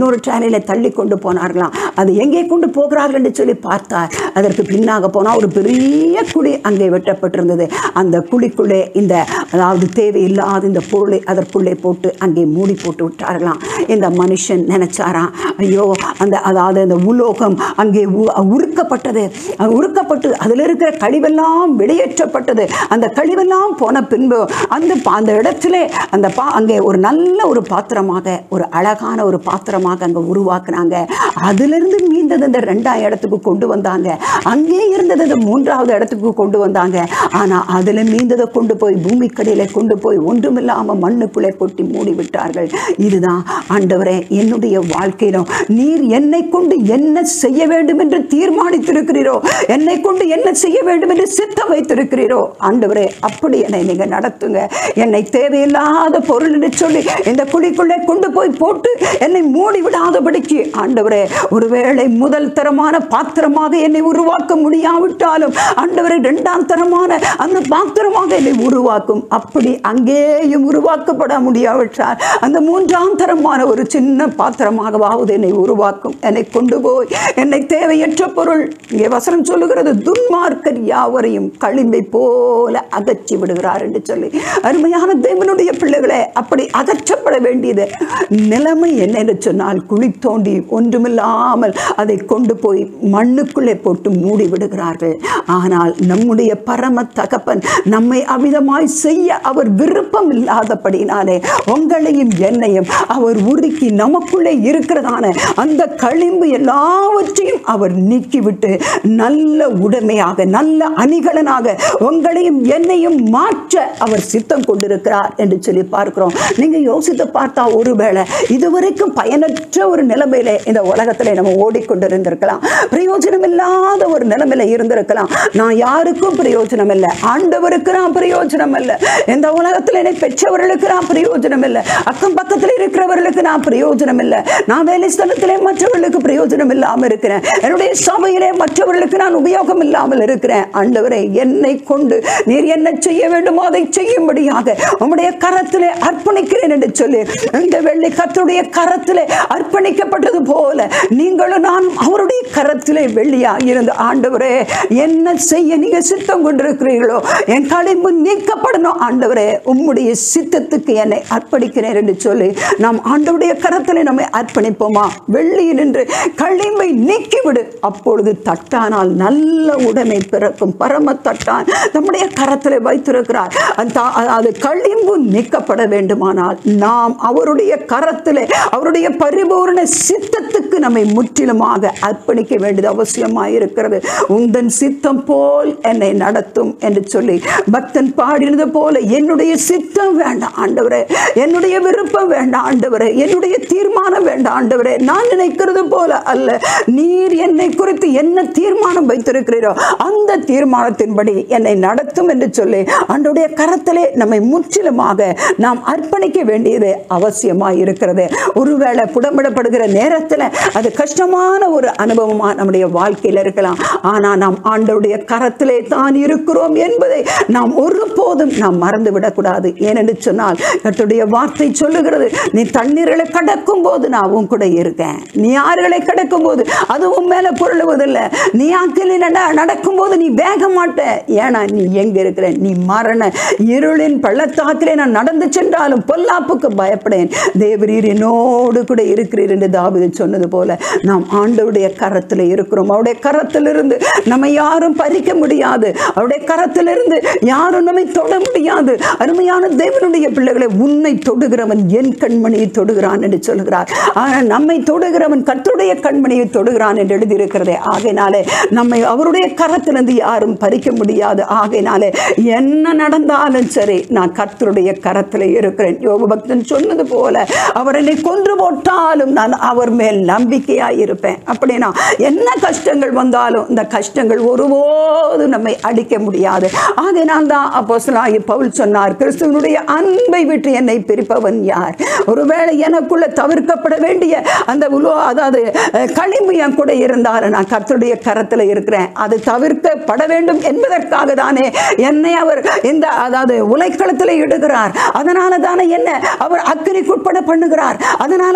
இன்னொரு ட்ராலியில் தள்ளி கொண்டு போனார்களாம் அது எங்கே கொண்டு போகிறார்கள் என்று சொல்லி பார்த்தார் அதற்கு பின்னாக போனால் ஒரு பெரிய குழி அங்கே வெட்டப்பட்டிருந்தது அந்த குழிக்குள்ளே இந்த அதாவது தேவையில்லாத இந்த பொருளை அதற்குள்ளே போட்டு அங்கே மூடி போட்டு விட்டார்களாம் இந்த மனுஷன் நினைச்சாராம் ஐயோ அந்த அதாவது அந்த உலோகம் அங்கே உ- உருக்கப்பட்டது அது உருக்கப்பட்டு அதில் இருக்கிற கழிவெல்லாம் வெளியேற்றப்பட்டது அந்த கழிவெல்லாம் போன பின்பு அந்த பா- அந்த இடத்திலே அந்த பா அங்கே ஒரு நல்ல ஒரு பாத்திரமாக ஒரு அழகான ஒரு பாத்திரமாக அங்கே உருவாக்குனாங்க அதிலிருந்து மீண்டது இந்த ரெண்டாம் இடத்துக்கு கொண்டு வந்தாங்க அங்கே இருந்தது இந்த மூன்றாவது இடத்துக்கு கொண்டு வந்தாங்க ஆனால் அதில் மீந்ததை கொண்டு போய் பூமிக்கடியில கொண்டு போய் ஒன்றுமில்லாமல் மண்ணுக்குள்ளே கொட்டி மூடி விட்டார்கள் இதுதான் ஆண்டவரே என்னுடைய வாழ்க்கையிலும் நீர் என்னை கொண்டு என்ன செய்ய வேண்டும் என்று தீர்மானித்திருக்கிறீரோ என்னை கொண்டு என்ன செய்ய வேண்டும் என்று சித்தம் வைத்திருக்கிறீரோ ஆண்டவரே அப்படி என்னை நீங்க நடத்துங்க என்னை தேவையில்லாத பொருள் என்று சொல்லி இந்த குழிக்குள்ளே கொண்டு போய் போட்டு என்னை மூடி விடாதபடிக்கு ஆண்டவரே ஒருவேளை முதல் தரமான பாத்திரமாக என்னை உருவாக்க முடியாவிட்டாலும் ஆண்டவரே இரண்டாம் தரமான அந்த பாத்திரமாக என்னை உருவாக்கும் அப்படி அங்கேயும் உருவாக்கப்பட முடியாவிட்டால் அந்த மூன்றாம் தரமான ஒரு சின்ன பாத்திரமாகவாவது என்னை உருவாக்கும் என்னை கொண்டு போய் என்னை தேவையற்ற பொருள் இங்கே வசனம் சொல்லுகிறது துன்மார்க்கர் யாவரையும் களிம்பை போல அகற்றி விடுகிறார் என்று சொல்லி அருமையான தேவனுடைய பிள்ளைகளே அப்படி அகற்றப்பட வேண்டியது நிலைமை என்ன என்று சொன்னால் குழி தோண்டி ஒன்றுமில்லாமல் அதை கொண்டு போய் மண்ணுக்குள்ளே போட்டு மூடி விடுகிறார்கள் ஆனால் நம்முடைய பரம தகப்பன் நம்மை அவிதமாய் செய்ய அவர் விருப்பம் இல்லாதபடினாலே உங்களையும் என்னையும் அவர் உருக்கி நமக்குள்ளே இருக்கிறதான அந்த களிம்பு எல்லாவற்றையும் அவர் நீக்கிவிட்டு நல்ல உடைமையாக நல்ல அணிகலனாக உங்களையும் என்னையும் மாற்ற அவர் சித்தம் கொண்டிருக்கிறார் என்று சொல்லி பார்க்கிறோம் நீங்க யோசித்து பார்த்தா ஒருவேளை இதுவரைக்கும் பயனற்ற ஒரு நிலைமையில இந்த உலகத்துல நம்ம ஓடிக்கொண்டிருந்திருக்கலாம் பிரயோஜனம் இல்லாத ஒரு நிலைமையில இருந்திருக்கலாம் நான் யாருக்கும் பிரயோஜனம் இல்லை ஆண்டவருக்கு நான் பிரயோஜனம் இல்லை இந்த உலகத்துல என்னை பெற்றவர்களுக்கு நான் பிரயோஜனம் இல்லை அக்கம் பக்கத்துல இருக்கிறவர்களுக்கு நான் பிரயோஜனம் இல்லை நான் வேலை ஸ்தலத்திலே மற்றவர்களுக்கு பிரயோஜனம் இல்லாமல் இருக்கிறேன் என்னுடைய சபையிலே மற்றவர்களுக்கு நான் உபயோகம் இல்லாமல் இருக்கிறேன் ஆண்டவரே என்னை கொண்டு நீர் என்ன செய்ய வேண்டுமோ அதை செய்யும்படியாக உம்முடைய கரத்திலே அர்ப்பணிக்கிறேன் என்று சொல்லி இந்த வெள்ளி கர்த்தருடைய கரத்திலே அர்ப்பணிக்கப்பட்டது போல நீங்களும் நான் அவருடைய கரத்திலே வெள்ளியா இருந்து ஆண்டவரே என்ன செய்ய நீங்க சித்தம் கொண்டிருக்கிறீர்களோ என் களிம்பு நீக்கப்படணும் ஆண்டவரே உம்முடைய சித்தத்துக்கு என்னை அர்ப்பணிக்கிறேன் என்று சொல்லி நாம் ஆண்டவருடைய கரத்திலே நம்மை அர்ப்பணிப்போமா வெள்ளியில் நின்று களிம்பை நீக்கிவிடு அப்பொழுது தட்டானால் நல்ல உடைமை பிறக்கும் பரம தட்டான் நம்முடைய கரத்திலே வைத்திருக்கிறார் அந்த அது களிம்பு நீக்கப்பட வேண்டுமானால் நாம் அவருடைய கரத்திலே அவருடைய பரிபூர்ண சித்தத்துக்கு நம்மை முற்றிலுமாக அர்ப்பணிக்க வேண்டியது அவசியமாக இருக்கிறது உந்தன் சித்தம் போல் என்னை நடத்தும் என்று சொல்லி பக்தன் பாடினது போல என்னுடைய சித்தம் வேண்டாம் ஆண்டவரே என்னுடைய விருப்பம் வேண்டாம் ஆண்டவரே என்னுடைய தீர்மானம் வேண்டாம் ஆண்டவரே நான் நினைக்கிறது போல அல்ல நீர் என்னை குறித்து என்ன தீர்மானம் வைத்திருக்கிறீரோ அந்த தீர்மானத்தின்படி என்னை நடத்தும் என்று சொல்லி ஆண்டவருடைய கரத்திலே நம்மை முற்றிலுமாக நாம் அர்ப்பணிக்க வேண்டியது அவசியமாக இருக்கிறது ஒருவேளை புடமிடப்படுகிற நேரத்தில் அது கஷ்டமான ஒரு அனுபவமாக நம்முடைய வாழ்க்கையில் இருக்கலாம் ஆனால் நாம் ஆண்டவருடைய கரத்திலே தான் இருக்கிறோம் என்பதை நாம் ஒருபோதும் நாம் மறந்து விடக்கூடாது ஏனென்று சொன்னால் கர்த்தருடைய வார்த்தை சொல்லுகிறது நீ தண்ணீர்களை கடக்கும் போது நான் உன் கூட இருக்கேன் நீ ஆறுகளை கடக்கும் போது அது உன் மேல பொருளுவதில்லை நீ ஆக்கிலில் நடக்கும்போது நீ வேக மாட்ட ஏன்னா நீ எங்க இருக்கிற நீ மரண இருளின் பள்ளத்தாக்கிலே நான் நடந்து சென்றாலும் பொல்லாப்புக்கு பயப்படேன் தேவரீர் என்னோடு கூட இருக்கிறீர் என்று தாவிது சொன்னது போல நாம் ஆண்டவருடைய கரத்தில் இருக்கிறோம் அவருடைய கரத்திலிருந்து நம்ம யாரும் பறிக்க முடியாது அவருடைய கரத்திலிருந்து யாரும் நம்மை தொட முடியாது அருமையான தேவனுடைய பிள்ளைகளை உன்னை தொடுகிறவன் என் கண்மணியை தொடுகிறான் என்று சொல்கிறார் ஆனால் நம்மை தொடுகிறவன் கர்த்தருடைய கண்மணியை தொடுகிறான் என்று எழுதியிருக்கிறதே ஆகையினாலே நம்மை அவருடைய கரத்திலிருந்து யாரும் பறிக்க முடியாது ஆகையினாலே என்ன நடந்தாலும் சரி நான் கர்த்தருடைய கரத்தில் இருக்கிறேன் யோக பக்தன் சொன்னது போல அவர் என்னை கொன்று போட்டாலும் நான் அவர் மேல் நம்பிக்கையாய் இருப்பேன் அப்படின்னா என்ன கஷ்டங்கள் வந்தாலும் இந்த கஷ்டங்கள் ஒருபோது நம்மை அடிக்க முடியாது ஆகையினால் தான் அப்போஸ்தலனாகிய பவுல் சொன்னார் கிறிஸ்துவனுடைய அன்பை விட்டு என்னை பிரிப்பவன் யார் ஒருவேளை எனக்குள்ள தவிர்க்கப்பட வேண்டிய அந்த உலோ அதாவது அஹ், களிம்பு என் கூட இருந்தாலும் நான் கர்த்தருடைய கரத்தில் இருக்கிறேன் அது தவிர்க்கப்பட வேண்டும் என்பதற்காக தானே என்னை அவர் இந்த அதாவது உலைக்களத்தில் இடுகிறார் அதனால தானே என்ன அவர் அக்கினிக்குட்பட பண்ணுகிறார் அதனால தானே என்னை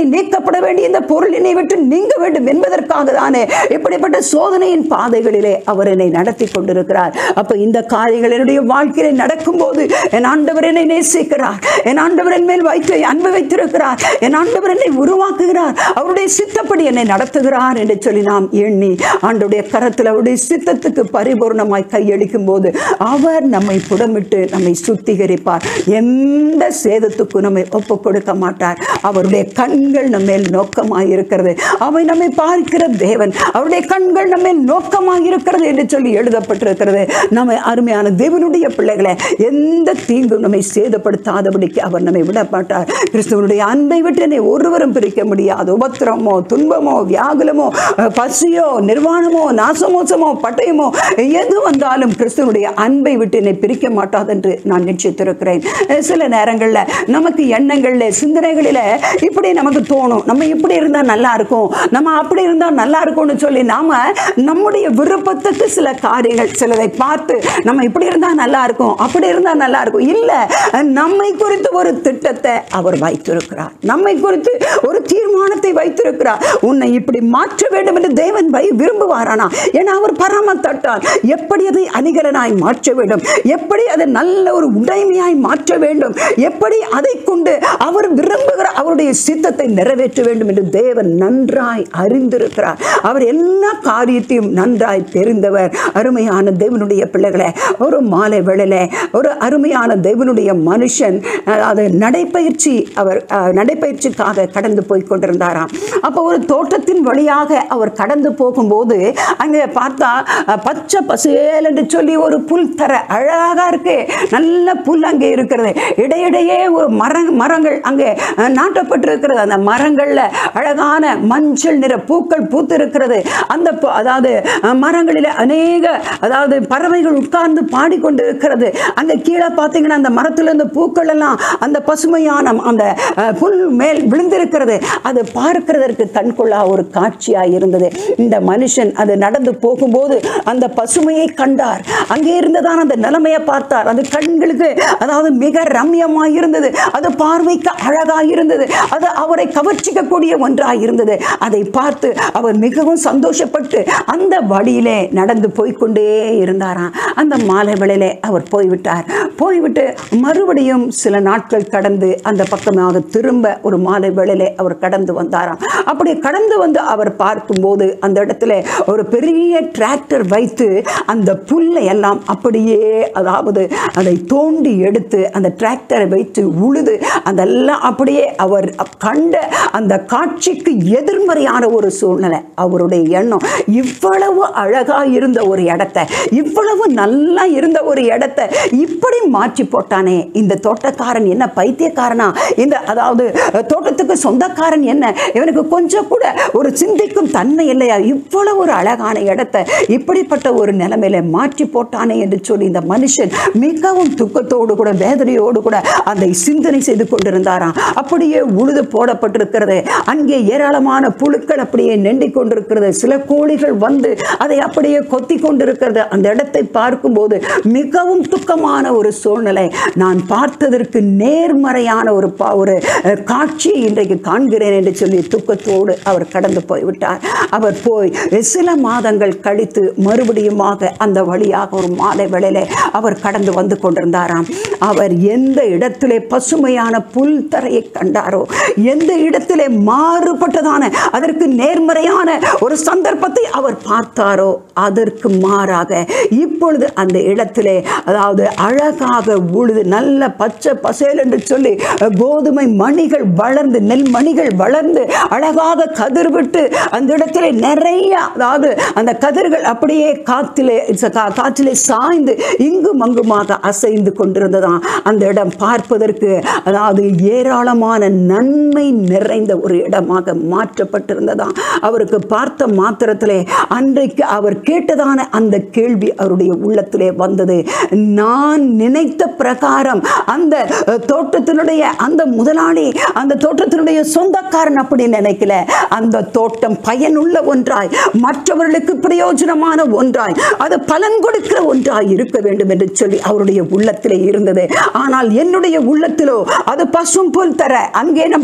என்னை நீக்கப்பட வேண்டிய இந்த பொருள் என்னை விட்டு நீங்க வேண்டும் என்பதற்காக தானே இப்படிப்பட்ட சோதனையின் பாதைகளிலே அவர் என்னை நடத்தி கொண்டிருக்கிறார் அப்ப இந்த காரியங்கள் என்னுடைய வாழ்க்கையில நடக்கும்போது என் ஆண்டவர் என்னை நேசிக்கிறார் என் ஆண்டவர் என் மேல் வைத்து அன்பு வைத்திருக்கிறார் என் ஆண்டவர் என்னை உருவாக்குகிறார் அவருடைய சித்தப்படி என்னை நடத்துகிறார் என்று சொல்லி நாம் எண்ணி ஆண்டுடைய கரத்தில் அவருடைய சித்தத்துக்கு பரிபூர்ணமாய் கையளிக்கும் போது அவர் நம்மை புடமிட்டு நம்மை சுத்திகரிப்பார் எந்த சேதத்துக்கும் நம்மை ஒப்பு கொடுக்க மாட்டார் அவருடைய கண்கள் நம்ம மேல் நோக்கமாய் இருக்கிறது அவை நம்மை பார்க்கிற தேவன் அவருடைய கண்கள் நம்ம மேல் நோக்கமாய் இருக்கிறது என்று சொல்லி எழுதப்பட்டிருக்கிறது நம்ம அருமையான தேவனுடைய பிள்ளைகளை எந்த தீங்கும் நம்மை சேதப்படுத்தாதபடிக்கு அவர் நம்மை விட மாட்டார் கிறிஸ்துவனுடைய அன்பை விட்டு என்னை ஒருவரும் பிரிக்க முடியாது உபத்திரமோ துன்பமோ வியாகுலமோ அஹ், பசியோ நிர்வாணமோ நாசமோசமோ பட்டயமோ எது வந்தாலும் கிறிஸ்துவனுடைய அன்பை விட்டு என்னை பிரிக்க மாட்டாது என்று நான் நிச்சயித்திருக்கிறேன் அஹ், சில நேரங்களில் நமக்கு எண்ணங்களில் சிந்தனைகளில் இப்படி நமக்கு தோணும் நம்ம இப்படி இருந்தால் நல்லா இருக்கும் நம்ம அப்படி இருந்தால் நல்லா இருக்கும்னு சொல்லி நாம நம்முடைய விருப்பத்துக்கு சில காரியங்கள் சிலதை பார்த்து நம்ம இப்படி இருந்தால் நல்லா இருக்கும் அப்படி இருந்தால் நல்லா இருக்கும் இல்லை நம்மை குறித்து ஒரு திட்டத்தை அவர் வைத்திருக்கிறார் நம்மை குறித்து ஒரு தீர்மானத்தை வைத்திருக்கிறார் உன்னை இப்படி மாற்ற வேண்டும் என்று தேவன் வை விரும்புவாரானா ஏன்னா அவர் பரம தட்டார் எப்படி அதை அணிகலனாய் மாற்ற வேண்டும் எப்படி அதை நல்ல ஒரு உடைமையாய் மாற்ற வேண்டும் எப்படி அதை கொண்டு அவர் விரும்புகிற அவருடைய சித்தத்தை நிறைவேற்ற வேண்டும் என்று தேவன் நன்றாய் அறிந்திருக்கிறார் அவர் எல்லா காரியத்தையும் நன்றாய் தெரிந்தவர் அருமையான தேவனுடைய பிள்ளைகளை ஒரு மாலை வேளையில ஒரு அருமையான தேவனுடைய மனுஷன் அஹ், அது நடைப்பயிற்சி அவர் அஹ், நடைப்பயிற்சிக்காக கடந்து போய் கொண்டிருந்தாராம் அப்போ ஒரு தோட்டத்தின் வழியாக அவர் கடந்து போகும்போது அங்கே பார்த்தா அஹ், பச்சை பசேல் என்று சொல்லி ஒரு புல் தர அழகாக இருக்கு நல்ல புல் அங்கே இருக்கிறது இடையிடையே ஒரு மர மரங்கள் அங்கே அஹ், நாட்டப்பட்டிருக்கிறது அந்த மரங்களில் அழகான மஞ்சள் நிற பூக்கள் பூத்து இருக்கிறது அந்த பு- அதாவது அஹ், மரங்களில் அநேக அதாவது பறவைகள் உட்கார்ந்து பாடிக்கொண்டு இருக்கிறது அங்கே கீழே பார்த்தீங்கன்னா அந்த மரத்தில் இருந்த பூக்கள் எல்லாம் அந்த பசுமையான அந்த அஹ், புல் மேல் விழுந்திருக்கிறது அது பார்க்கிறதற்கு கண்கொள்ளா ஒரு காட்சியாக இருந்தது இந்த மனுஷன் அது நடந்து போகும்போது அந்த பசுமையை கண்டார் அங்கே இருந்ததான அந்த நிலைமையை பார்த்தார் அது கண்களுக்கு அதாவது மிக ரம்யமாக இருந்தது அது பார்வைக்கு அழகாக இருந்தது அது அவரை கவர்ச்சிக்கக்கூடிய ஒன்றாக இருந்தது அதை பார்த்து அவர் மிகவும் சந்தோஷப்பட்டு அந்த வழியிலே நடந்து போய்க்கொண்டே இருந்தாராம் அந்த மாலை வேளையிலே அவர் போய்விட்டார் போய்விட்டு மறுபடியும் சில நாட்கள் கடந்து அந்த பக்கமாக திரும்ப ஒரு மாலை வேளையிலே அவர் கடந்து வந்தாராம் அப்படி கடந்து வந்து அவர் பார்க்கும்போது அந்த இடத்துல ஒரு பெரிய டிராக்டர் வைத்து அந்த புல்லை எல்லாம் அப்படியே அதாவது அதை தோண்டி எடுத்து அந்த டிராக்டரை வைத்து உழுது அதெல்லாம் அப்படியே அவர் கண்ட அந்த காட்சிக்கு எதிர்மறையான ஒரு சூழ்நிலை அவருடைய எண்ணம் இவ்வளவு அழகா இருந்த ஒரு இடத்த இவ்வளவு நல்லா இருந்த ஒரு இடத்த இப்படி மாற்றி போட்டானே இந்த தோட்டக்காரன் என்ன பைத்தியக்காரனா இந்த அதாவது அஹ், தோட்டத்துக்கு சொந்தக்காரன் என்ன இவனுக்கு கொஞ்சம் கூட ஒரு சிந்திக்கும் தன்மை இல்லையா இவ்வளவு ஒரு அழகான இடத்த இப்படிப்பட்ட ஒரு நிலைமையில மாற்றி போட்டானே என்று சொல்லி இந்த மனுஷன் மிகவும் துக்கத்தோடு கூட வேதனையோடு கூட அதை சிந்தனை செய்து கொண்டிருந்தாராம் அப்படியே உழுது போடப்பட்டிருக்கிறது அங்கே ஏராளமான புழுக்கள் அப்படியே நெண்டிக் கொண்டிருக்கிறது சில கோழிகள் வந்து அதை அப்படியே கொத்தி கொண்டிருக்கிறது அந்த இடத்தை பார்க்கும்போது மிகவும் துக்கமான ஒரு சூழ்நிலை நான் பார்த்ததற்கு நேர்மறையான ஒரு பா- ஒரு அஹ், காட்சியை இன்றைக்கு காண்கிறேன் என்று சொல்லி துக்கத்தோடு அவர் கடந்து போய்விட்டார் அவர் போய் சில மாதங்கள் கழித்து மறுபடியுமாக அந்த வழியாக ஒரு மாலை வேளையிலே அவர் கடந்து வந்து கொண்டிருந்தாராம் அவர் எந்த இடத்திலே பசுமையான புல் தரையை கண்டாரோ எந்த இடத்திலே மாறுபட்டதான அதற்கு நேர்மறையான ஒரு சந்தர்ப்பத்தை அவர் பார்த்தாரோ அதற்கு மாறாக இப்பொழுது அந்த இடத்திலே அதாவது அழகாக உழுது நல்ல பச்சை பசேல் என்று சொல்லி கோதுமை மணிகள் வளர்ந்து நெல் மணிகள் வளர்ந்து அழகாக கதிர் விட்டு அந்த இடத்திலே நிறைய அதாவது அந்த கதிர்கள் அப்படியே காத்திலே கா- காற்றிலே சாய்ந்து இங்கும் அங்குமாக அசைந்து கொண்டிருந்ததாம் அந்த இடம் பார்ப்பதற்கு அதாவது ஏராளமான நன்மை நிறைந்த ஒரு இடமாக மாற்றப்பட்டிருந்ததாம் அவருக்கு பார்த்த மாத்திரத்திலே அன்றைக்கு அவர் கேட்டதான அந்த கேள்வி அவருடைய உள்ளத்திலே வந்தது நான் நினைத்த பிரகாரம் அந்த அஹ், தோட்டத்தினுடைய அந்த முதலாளி அந்த தோட்டத்தினுடைய சொந்தக்காரன் அப்படி நினைக்கல அந்த தோட்டம் பயனுள்ள ஒன்றாய் மற்றவர்களுக்கு பிரயோஜனமான ஒன்றாய் அது பலன் கொடுக்கிற ஒன்றாய் இருக்க வேண்டும் என்று சொல்லி அவருடைய உள்ளத்திலே இருந்தது ஆனால் என்னுடைய உள்ளத்திலோ அது பசும் புல் தர அங்கே நாம் பார்ப்பதற்கு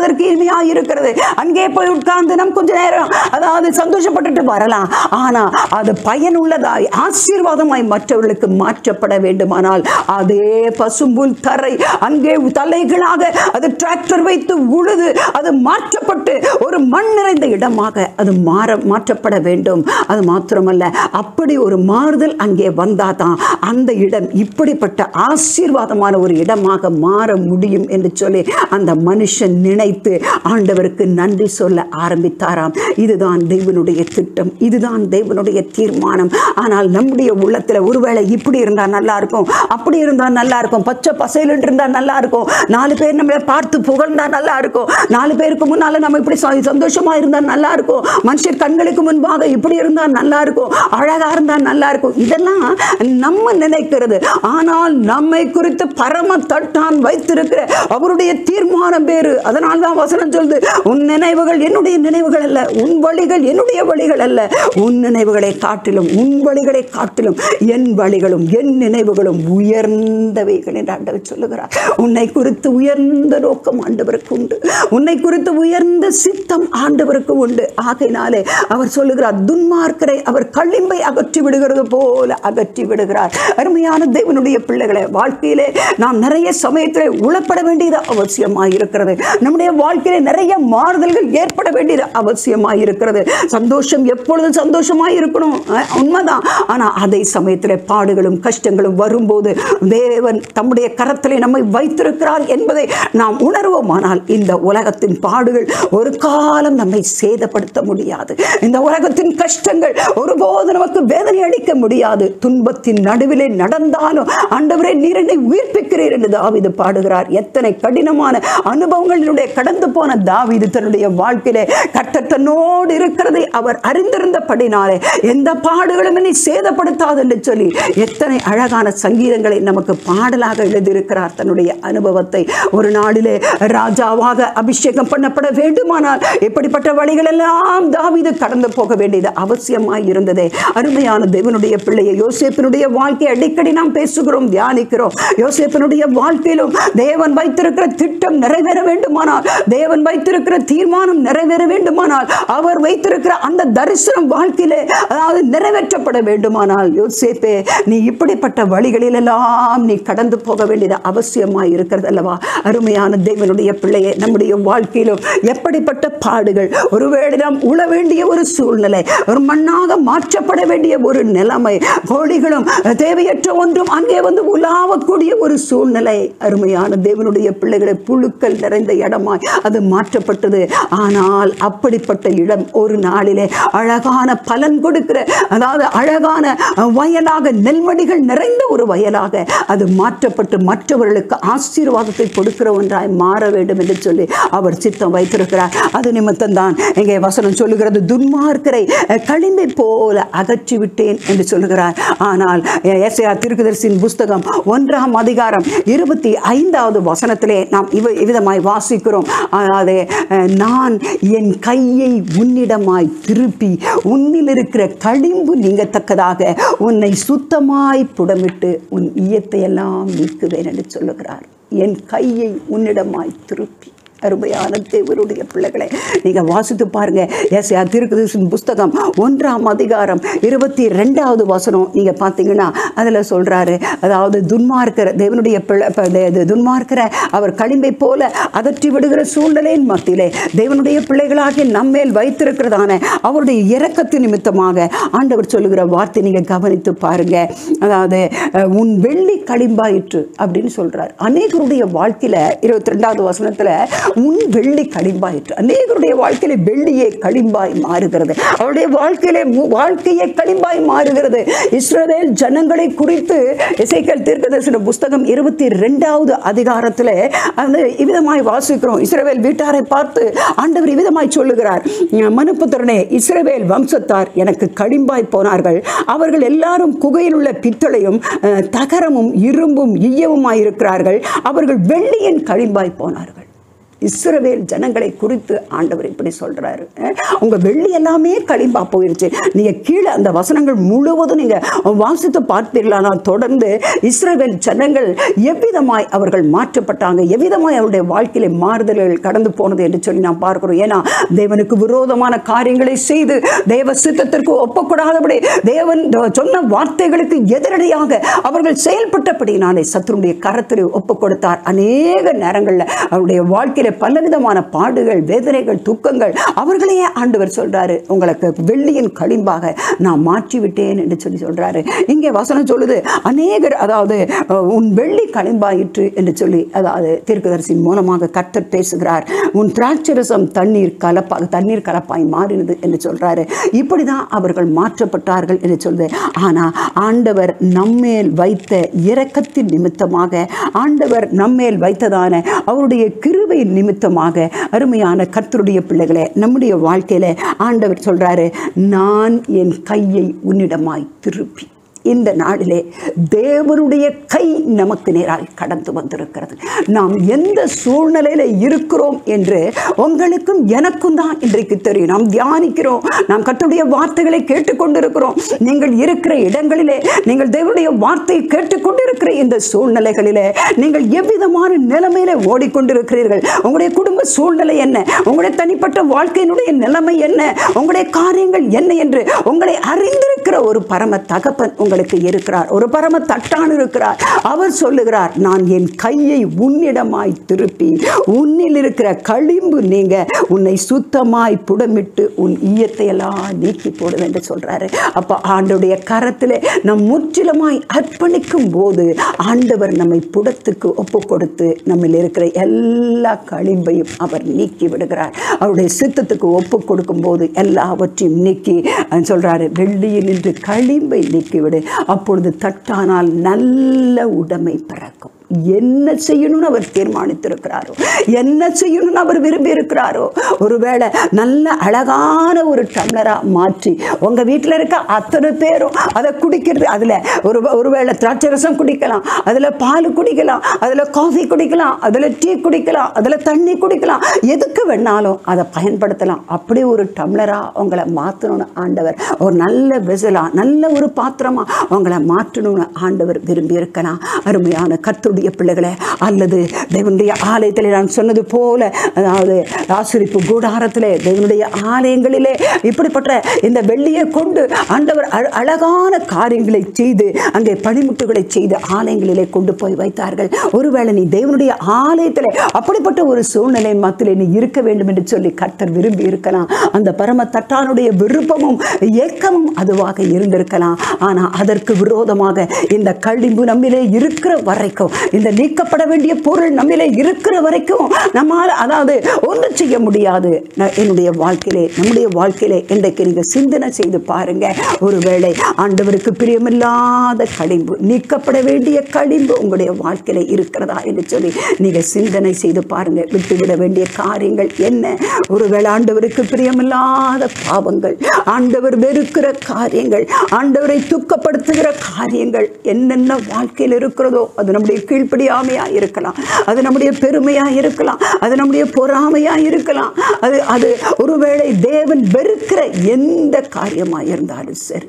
பார்ப்பதற்கு இனிமையா இருக்கிறது அங்கே போய் உட்கார்ந்து நம்ம கொஞ்ச நேரம் அதாவது சந்தோஷப்பட்டுட்டு வரலாம் ஆனா அது பயனுள்ளதாய் ஆசீர்வாதமாய் மற்றவர்களுக்கு மாற்றப்பட வேண்டுமானால் அதே பசும்புல் தரை அங்கே தலைகளாக அது டிராக்டர் வைத்து உழுது அது மாற்றப்பட்டு ஒரு மண் நிறைந்த இடமாக அது மாற மாற்றப்பட வேண்டும் அது மாத்திரமல்ல அப்படி ஒரு மாறுதல் அங்கே வந்தாதான் அந்த இடம் இப்படிப்பட்ட ஆசீர்வாதமான ஒரு இடமாக மாற முடியும் என்று சொல்லி அந்த மனுஷன் நினைத்து ஆண்டவருக்கு நன்றி சொல்ல ஆரம்பித்தாராம் இதுதான் தேவனுடைய திட்டம் இதுதான் தேவனுடைய தீர்மானம் ஆனால் நம்முடைய உள்ளத்துல ஒருவேளை இப்படி இருந்தா நல்லா இருக்கும் அப்படி இருந்தா நல்லா இருக்கும் பச்சை பசையில் இருந்தா நல்லா இருக்கும் நாலு பேர் நம்மளை பார்த்து புகழ்ந்தா நல்லா இருக்கும் நாலு பேருக்கு முன்னால நம்ம இப்படி ச- சந்தோஷமா இருந்தா நல்லா இருக்கும் மனுஷர் கண்களுக்கு முன்பாக இப்படி இருந்தா நல்லா இருக்கும் அழகா இருந்தா நல்லா இருக்கும் இதெல்லாம் நம்ம நினைக்கிறது ஆனால் நம்மை குறித்து பரம தட்டான் வைத்திருக்கிற அவருடைய தீர்மானம் பேரு அதனால தான் வசனம் சொல்லுது உன் நினைவுகள் என்னுடைய நினைவுகள் அல்ல உன் வழிகள் என்னுடைய வழிகள் அல்ல உன் நினைவுகளை காட்டிலும் உன் வழிகளை காட்டிலும் என் வழிகளும் என் நினைவுகளும் உயர்ந்தவைகள் என்று ஆண்டவர் சொல்லுகிறார் உன்னை குறித்து உயர்ந்த நோக்கம் ஆண்டவருக்கு உண்டு உன்னை குறித்து உயர்ந்த சித்தம் ஆண்டவருக்கு உண்டு ஆகையினாலே அவர் சொல்லுகிறார் துன்மார்க்கரை அவர் களிம்பை அகற்றி விடுகிறது போல அகற்றி விடுகிறார் அருமையான தேவனுடைய பிள்ளைகளை வாழ்க்கையிலே நாம் நிறைய சமயத்திலே உளப்பட வேண்டியது அவசியமாக இருக்கிறது நம்முடைய வாழ்க்கையிலே நிறைய மாறுதல்கள் ஏற்பட வேண்டியது அவசியமாக இருக்கிறது சந்தோஷம் எப்பொழுதும் சந்தோஷமாக இருக்கணும் அஹ், உண்மைதான் ஆனால் அதே சமயத்தில் பாடுகளும் கஷ்டங்களும் வரும்போது தேவன் தம்முடைய கரத்திலே நம்மை வைத்திருக்கிறார் என்பதை நாம் உணர்வோமானால் இந்த உலகத்தின் பாடுகள் ஒரு காலம் நம்மை சேதப்படுத்த முடியாது இந்த உலகத்தின் கஷ்டங்கள் ஒருபோது நமக்கு வேதனை அளிக்க முடியாது துன்பத்தின் நடுவிலே நடந்தாலும் ஆண்டவரே நீர் என்னை உயிர்ப்பிக்கிறீர் என்று தாவீது பாடுகிறார் எத்தனை கடினமான அனுபவங்களினுடைய கடந்து போன தாவீது தன்னுடைய வாழ்க்கையிலே கர்த்தர் தன்னோடு இருக்கிறதை அவர் அறிந்திருந்தபடினாலே எந்த பாடுகளும் என்னை சேதப்படுத்தாது என்று சொல்லி எத்தனை அழகான சங்கீதங்களை நமக்கு பாடலாக எழுதியிருக்கிறார் தன்னுடைய அனுபவத்தை ஒரு நாளிலே ராஜாவாக அபிஷேகம் பண்ணப்பட வேண்டுமானால் இப்படிப்பட்ட வழிகள் எல்லாம் தாவீது கடந்து போக வேண்டியது அவசியமாய் இருந்ததே அருமையான தேவனுடைய பிள்ளையை யோசேப்பினுடைய வாழ்க்கை அடிக்கடி நாம் பேசுகிறோம் தியானிக்கிறோம் யோசேப்பினுடைய வாழ்க்கையிலும் தேவன் வைத்திருக்கிற திட்டம் நிறைவேற வேண்டுமானால் தேவன் வைத்திருக்கிற தீர்மானம் நிறைவேற வேண்டுமானால் அவர் வைத்திருக்கிற அந்த தரிசனம் வாழ்க்கையிலே அதாவது நிறைவேற்றப்பட வேண்டுமானால் யோசேப்பே நீ இப்படிப்பட்ட வழிகளில் எல்லாம் நீ கடந்து போக வேண்டியது அவசியமாய் இருக்கிறது அல்லவா அருமையான தேவனுடைய பிள்ளையே நம்முடைய வாழ்க்கையிலும் எப்படிப்பட்ட பாடுகள் ஒருவேளை நாம் உழ வேண்டிய ஒரு சூழ்நிலை ஒரு மண்ணாக மாற்றப்பட வேண்டிய ஒரு நிலைமை கோழிகளும் தேவையற்ற ஒன்றும் அங்கே வந்து உலாவக்கூடிய ஒரு சூழ்நிலை அருமையான தேவனுடைய பிள்ளைகளை புழுக்கள் நிறைந்த இடமாய் அது மாற்றப்பட்டது ஆனால் அப்படிப்பட்ட இடம் ஒரு நாளிலே அழகான பலன் கொடுக்கிற அதாவது அழகான வயலாக நெல்மடிகள் நிறைந்த ஒரு வயலாக அது மாற்றப்பட்டு மற்றவர்களுக்கு ஆசீர்வாதத்தை கொடுக்கிற ஒன்றாய் மாற வேண்டும் என்று சொல்லி அவர் சித்தம் வைத்திருக்கிறார் அது நிமித்தம் தான் இங்கே வசனம் சொல்லுகிறது துன்மார்க்கரை அஹ், களிம்பை போல அகற்றி விட்டேன் என்று சொல்லுகிறார் ஆனால் ஏசையா திருக்குதரிசின் புஸ்தகம் ஒன்றாம் அதிகாரம் இருபத்தி ஐந்தாவது வசனத்திலே நாம் இவ இவ்விதமாய் வாசிக்கிறோம் அதாவது அஹ், நான் என் கையை உன்னிடமாய் திருப்பி உன்னில் இருக்கிற களிம்பு நீங்கத்தக்கதாக உன்னை சுத்தமாய் புடமிட்டு உன் ஈயத்தை எல்லாம் நீக்குவேன் என்று சொல்லுகிறார் என் கையை உன்னிடமாய் திருப்பி அருமையான தேவருடைய பிள்ளைகளை நீங்க வாசித்து பாருங்க ஏசையா திருக்குதிசின் புஸ்தகம் ஒன்றாம் அதிகாரம் இருபத்தி ரெண்டாவது வசனம் நீங்க பார்த்தீங்கன்னா அதுல சொல்றாரு அதாவது துன்மார்க்கிற தேவனுடைய பிள்ளை ப- தே- இது துன்மார்க்கிற அவர் களிம்பை போல அகற்றி விடுகிற சூழ்நிலையின் மத்தியிலே தேவனுடைய பிள்ளைகளாகிய நம்மேல் வைத்திருக்கிறதான அவருடைய இரக்கத்து நிமித்தமாக ஆண்டவர் சொல்லுகிற வார்த்தை நீங்க கவனித்து பாருங்க அதாவது அஹ், உன் வெள்ளி களிம்பாயிற்று அப்படின்னு சொல்றார் அநேகருடைய வாழ்க்கையில இருபத்தி ரெண்டாவது வசனத்துல உன் வெள்ளி களிம்பாயிற்று அநேகருடைய வாழ்க்கையில வெள்ளியே களிம்பாய் மாறுகிறது அவருடைய வாழ்க்கையிலே மு- வாழ்க்கையே களிம்பாய் மாறுகிறது இஸ்ரவேல் ஜனங்களை குறித்து இசைக்கல் தீர்க்கதரிசன புஸ்தகம் இருபத்தி ரெண்டாவது அதிகாரத்தில் அந்த இவ்விதமாய் வாசிக்கிறோம் இஸ்ரவேல் வீட்டாரை பார்த்து ஆண்டவர் இவ்விதமாய் சொல்லுகிறார் மனுப்புத்திரனே இஸ்ரவேல் வம்சத்தார் எனக்கு களிம்பாய் போனார்கள் அவர்கள் எல்லாரும் குகையில் உள்ள பித்தளையும் அஹ், தகரமும் இரும்பும் ஈயவுமாய் இருக்கிறார்கள் அவர்கள் வெள்ளியின் களிம்பாய் போனார்கள் இஸ்ரவேல் ஜனங்களை குறித்து ஆண்டவர் இப்படி சொல்றாரு அஹ், உங்க வெள்ளி எல்லாமே களிம்பா போயிருச்சு நீங்க கீழே அந்த வசனங்கள் முழுவதும் நீங்க வாசித்து பார்ப்பீர்களானா தொடர்ந்து இஸ்ரவேல் ஜனங்கள் எவ்விதமாய் அவர்கள் மாற்றப்பட்டாங்க எவ்விதமாய் அவருடைய வாழ்க்கையில மாறுதல்கள் கடந்து போனது என்று சொல்லி நாம் பார்க்கிறோம் ஏன்னா தேவனுக்கு விரோதமான காரியங்களை செய்து தேவ சித்தத்திற்கு ஒப்பக்கூடாதபடி தேவன் சொன்ன வார்த்தைகளுக்கு எதிரடையாக அவர்கள் செயல்பட்டபடினாலே சத்துருடைய கரத்தில் ஒப்பு கொடுத்தார் அநேக நேரங்களில் அவருடைய வாழ்க்கையில பலவிதமான பாடுகள் வேதனைகள் துக்கங்கள் அவர்களையே ஆண்டவர் சொல்றாரு உங்களுக்கு வெள்ளியின் களிம்பாக நான் மாற்றி விட்டேன் என்று சொல்லி சொல்றாரு இங்கே வசனம் சொல்லுது அநேகர் அதாவது அஹ், உன் வெள்ளி களிம்பாயிற்று என்று சொல்லி அதாவது தீர்க்கதரிசி மூலமாக கர்த்தர் பேசுகிறார் உன் திராட்சரசம் தண்ணீர் கலப்பாக தண்ணீர் கலப்பாய் மாறினது என்று சொல்றாரு இப்படிதான் அவர்கள் மாற்றப்பட்டார்கள் என்று சொல்லுது ஆனா ஆண்டவர் நம்மேல் வைத்த இரக்கத்தின் நிமித்தமாக ஆண்டவர் நம்மேல் வைத்ததான அவருடைய கிருபை நிமித்தமாக அருமையான கர்த்தருடைய பிள்ளைகளே நம்முடைய வாழ்க்கையில ஆண்டவர் சொல்றாரு நான் என் கையை உன்னிடமாய் திருப்பி இந்த நாளிலே தேவனுடைய கை நமக்கு நேராய் கடந்து வந்திருக்கிறது நாம் எந்த சூழ்நிலையில இருக்கிறோம் என்று உங்களுக்கும் எனக்கும் தான் இன்றைக்கு தெரியும் நாம் தியானிக்கிறோம் நாம் கர்த்தருடைய வார்த்தைகளை கேட்டுக்கொண்டிருக்கிறோம் நீங்கள் இருக்கிற இடங்களிலே நீங்கள் தேவனுடைய வார்த்தையை கேட்டுக்கொண்டிருக்கிற இந்த சூழ்நிலைகளிலே நீங்கள் எவ்விதமான நிலைமையில ஓடிக்கொண்டிருக்கிறீர்கள் உங்களுடைய குடும்ப சூழ்நிலை என்ன உங்களுடைய தனிப்பட்ட வாழ்க்கையினுடைய நிலைமை என்ன உங்களுடைய காரியங்கள் என்ன என்று உங்களை அறிந்திருக்கிற ஒரு பரம தகப்பன் உங்களுக்கு இருக்கிறார் ஒரு பரம தட்டான் இருக்கிறார் அவர் சொல்லுகிறார் நான் என் கையை உன்னிடமாய் திருப்பி உன்னில் இருக்கிற களிம்பு நீங்க உன்னை சுத்தமாய் புடமிட்டு உன் ஈயத்தை எல்லாம் நீக்கி போடுவேன் என்று சொல்றாரு அப்ப ஆண்டுடைய கரத்திலே நம் முற்றிலுமாய் அர்ப்பணிக்கும் போது ஆண்டவர் நம்மை புடத்துக்கு ஒப்பு கொடுத்து நம்மில் இருக்கிற எல்லா களிம்பையும் அவர் நீக்கி விடுகிறார் அவருடைய சித்தத்துக்கு ஒப்பு கொடுக்கும் போது எல்லாவற்றையும் நீக்கி அவர் சொல்றாரு வெள்ளியில் நின்று களிம்பை நீக்கிவிடு அப்பொழுது தட்டானால் நல்ல உடைமை பிறக்கும் என்ன செய்யணும்னு அவர் தீர்மானித்திருக்கிறாரோ என்ன செய்யணும்னு அவர் விரும்பி இருக்கிறாரோ ஒருவேளை நல்ல அழகான ஒரு டம்ளரா மாற்றி உங்க வீட்டில் இருக்க அத்தனை பேரும் அதை குடிக்கிறது அதுல ஒரு ஒருவேளை திராட்சை ரசம் குடிக்கலாம் அதுல பால் குடிக்கலாம் அதுல காஃபி குடிக்கலாம் அதுல டீ குடிக்கலாம் அதுல தண்ணி குடிக்கலாம் எதுக்கு வேணாலும் அதை பயன்படுத்தலாம் அப்படி ஒரு டம்ளரா உங்களை மாற்றணும்னு ஆண்டவர் ஒரு நல்ல வெசலா நல்ல ஒரு பாத்திரமா உங்களை மாற்றணும்னு ஆண்டவர் விரும்பி இருக்கலாம் அருமையான கர்த்தருடைய பிள்ளைகளே அல்லது தேவனுடைய ஆலயத்தில் நான் சொன்னது போல அதாவது ஆசிரிப்பு கூடாரத்திலே தேவனுடைய ஆலயங்களிலே இப்படிப்பட்ட இந்த வெள்ளியை கொண்டு ஆண்டவர் அழ- அழகான காரியங்களை செய்து அங்கே பணிமுட்டுகளை செய்து ஆலயங்களிலே கொண்டு போய் வைத்தார்கள் ஒருவேளை நீ தேவனுடைய ஆலயத்திலே அப்படிப்பட்ட ஒரு சூழ்நிலை மத்தியிலே நீ இருக்க வேண்டும் என்று சொல்லி கர்த்தர் விரும்பி இருக்கலாம் அந்த பரம தட்டானுடைய விருப்பமும் ஏக்கமும் அதுவாக இருந்திருக்கலாம் ஆனால் அதற்கு விரோதமாக இந்த களிம்பு நம்மிலே இருக்கிற வரைக்கும் இந்த நீக்கப்பட வேண்டிய பொருள் நம்மிலே இருக்கிற வரைக்கும் நம்மால் அதாவது ஒன்றும் செய்ய முடியாது ந- என்னுடைய வாழ்க்கையிலே நம்முடைய வாழ்க்கையிலே இன்றைக்கு நீங்கள் சிந்தனை செய்து பாருங்க ஒருவேளை ஆண்டவருக்கு பிரியமில்லாத களிம்பு நீக்கப்பட வேண்டிய களிம்பு உங்களுடைய வாழ்க்கையில இருக்கிறதா என்று சொல்லி நீங்க சிந்தனை செய்து பாருங்க விட்டுவிட வேண்டிய காரியங்கள் என்ன ஒருவேளை ஆண்டவருக்கு பிரியமில்லாத பாவங்கள் ஆண்டவர் வெறுக்கிற காரியங்கள் ஆண்டவரை துக்கப்படுத்துகிற காரியங்கள் என்னென்ன வாழ்க்கையில் இருக்கிறதோ அது நம்முடைய கீழ்ப்படியாமையா இருக்கலாம் அது நம்முடைய பெருமையா இருக்கலாம் அது நம்முடைய பொறாமையா இருக்கலாம் அது அது ஒருவேளை தேவன் வெறுக்கிற எந்த காரியமா இருந்தாலும் சரி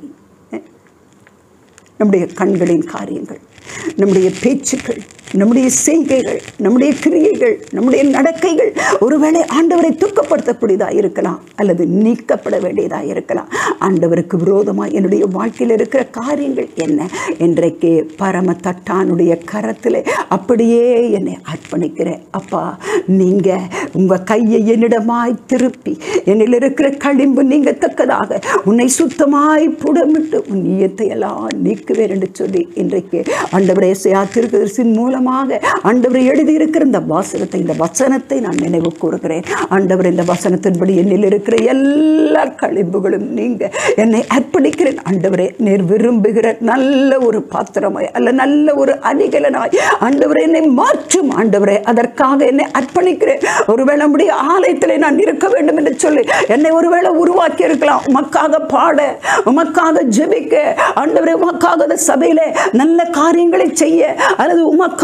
நம்முடைய கண்களின் காரியங்கள் நம்முடைய பேச்சுக்கள் நம்முடைய செய்கைகள் நம்முடைய கிரியைகள் நம்முடைய நடக்கைகள் ஒருவேளை ஆண்டவரை துக்கப்படுத்தக்கூடியதா இருக்கலாம் அல்லது நீக்கப்பட வேண்டியதா இருக்கலாம் ஆண்டவருக்கு விரோதமாக என்னுடைய வாழ்க்கையில் இருக்கிற காரியங்கள் என்ன இன்றைக்கு பரம தட்டானுடைய கரத்தில் அப்படியே என்னை அர்ப்பணிக்கிறேன் அப்பா நீங்க உங்க கையை என்னிடமாய் திருப்பி என்னில் இருக்கிற களிம்பு நீங்கத்தக்கதாக உன்னை சுத்தமாய் புடமிட்டு உன் ஈயத்தை எல்லாம் நீக்குவேன் என்று சொல்லி இன்றைக்கு ஆண்டவரே திருக்கதரிசின் மூலமாக ஆண்டவரை எழுதியிருக்கிற இந்த வாசகத்தை இந்த வசனத்தை நான் நினைவு கூறுகிறேன் ஆண்டவர் இந்த வசனத்தின்படி என்னில் இருக்கிற எல்லா களிம்புகளும் நீங்க என்னை அர்ப்பணிக்கிறேன் ஆண்டவரே நீர் விரும்புகிற நல்ல ஒரு பாத்திரமாய் அல்ல நல்ல ஒரு அணிகலனாய் ஆண்டவரே என்னை மாற்றும் ஆண்டவரே அதற்காக என்னை அர்ப்பணிக்கிறேன் ஒருவேளை நம்முடைய ஆலயத்தில் நான் இருக்க வேண்டும் என்று சொல்லி என்னை ஒருவேளை உருவாக்கி இருக்கலாம் உமக்காக பாட உமக்காக ஜெபிக்க ஆண்டவரே உமக்காக அந்த சபையில நல்ல காரியங்களை செய்ய அல்லது உமக்காக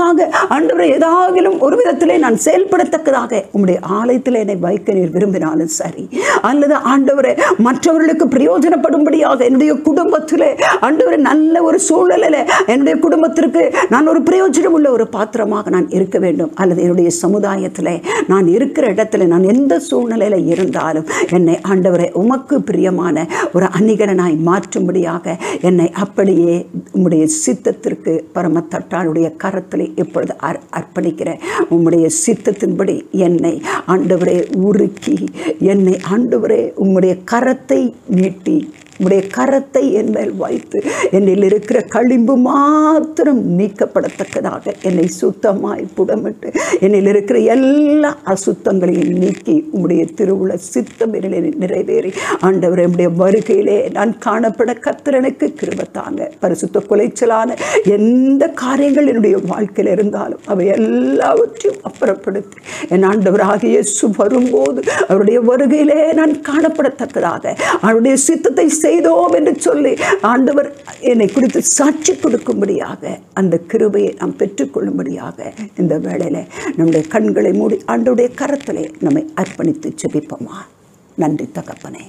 உமக்காக ஆண்டவரை ஏதாகிலும் ஒரு விதத்திலே நான் செயல்படத்தக்கதாக உம்முடைய ஆலயத்தில் என்னை வைக்க நீர் விரும்பினாலும் சரி அல்லது ஆண்டவரை மற்றவர்களுக்கு பிரயோஜனப்படும்படியாக என்னுடைய குடும்பத்திலே ஆண்டவரை நல்ல ஒரு சூழலில் என்னுடைய குடும்பத்திற்கு நான் ஒரு பிரயோஜனம் உள்ள ஒரு பாத்திரமாக நான் இருக்க வேண்டும் அல்லது என்னுடைய சமுதாயத்தில் நான் இருக்கிற இடத்துல நான் எந்த சூழ்நிலையில் இருந்தாலும் என்னை ஆண்டவரை உமக்கு பிரியமான ஒரு அந்நிகரனாய் மாற்றும்படியாக என்னை அப்படியே உம்முடைய சித்தத்திற்கு பரம தட்டாளுடைய கரத்தில் இப்பொழுது அர் அர்ப்பணிக்கிறேன் உம்முடைய சித்தத்தின்படி என்னை ஆண்டவரே உருக்கி என்னை ஆண்டவரே உம்முடைய கரத்தை நீட்டி உம்முடைய கரத்தை என் மேல் வைத்து என்னில் இருக்கிற களிம்பு மாத்திரம் நீக்கப்படத்தக்கதாக என்னை சுத்தமாய் புடமிட்டு என்னில் இருக்கிற எல்லா அசுத்தங்களையும் நீக்கி உம்முடைய திருவுள சித்தம் என்னில் நிறைவேறி ஆண்டவர் என்னுடைய வருகையிலே நான் காணப்பட கத்திரனுக்கு கிருபத்தாங்க பரிசுத்த குலைச்சலான எந்த காரியங்கள் என்னுடைய வாழ்க்கையில் இருந்தாலும் அவை எல்லாவற்றையும் அப்புறப்படுத்தி என் ஆண்டவராகிய இயேசு வரும்போது அவருடைய வருகையிலே நான் காணப்படத்தக்கதாக அவருடைய சித்தத்தை செய்தோம் என்று சொல்லி ஆண்டவர் என்னை குறித்து சாட்சி கொடுக்கும்படியாக அந்த கிருபையை நாம் பெற்றுக்கொள்ளும்படியாக இந்த வேளையில நம்முடைய கண்களை மூடி ஆண்டவருடைய கரத்திலே நம்மை அர்ப்பணித்து ஜெபிப்போமா நன்றி தகப்பனே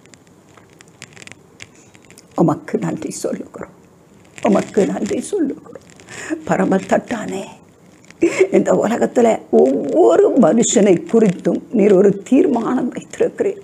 உமக்கு நன்றி சொல்லுகிறோம் உமக்கு நன்றி சொல்லுகிறோம் பரம தட்டானே இந்த உலகத்தில் ஒவ்வொரு மனுஷனை குறித்தும் நீர் ஒரு தீர்மானம் வைத்திருக்கிறீர்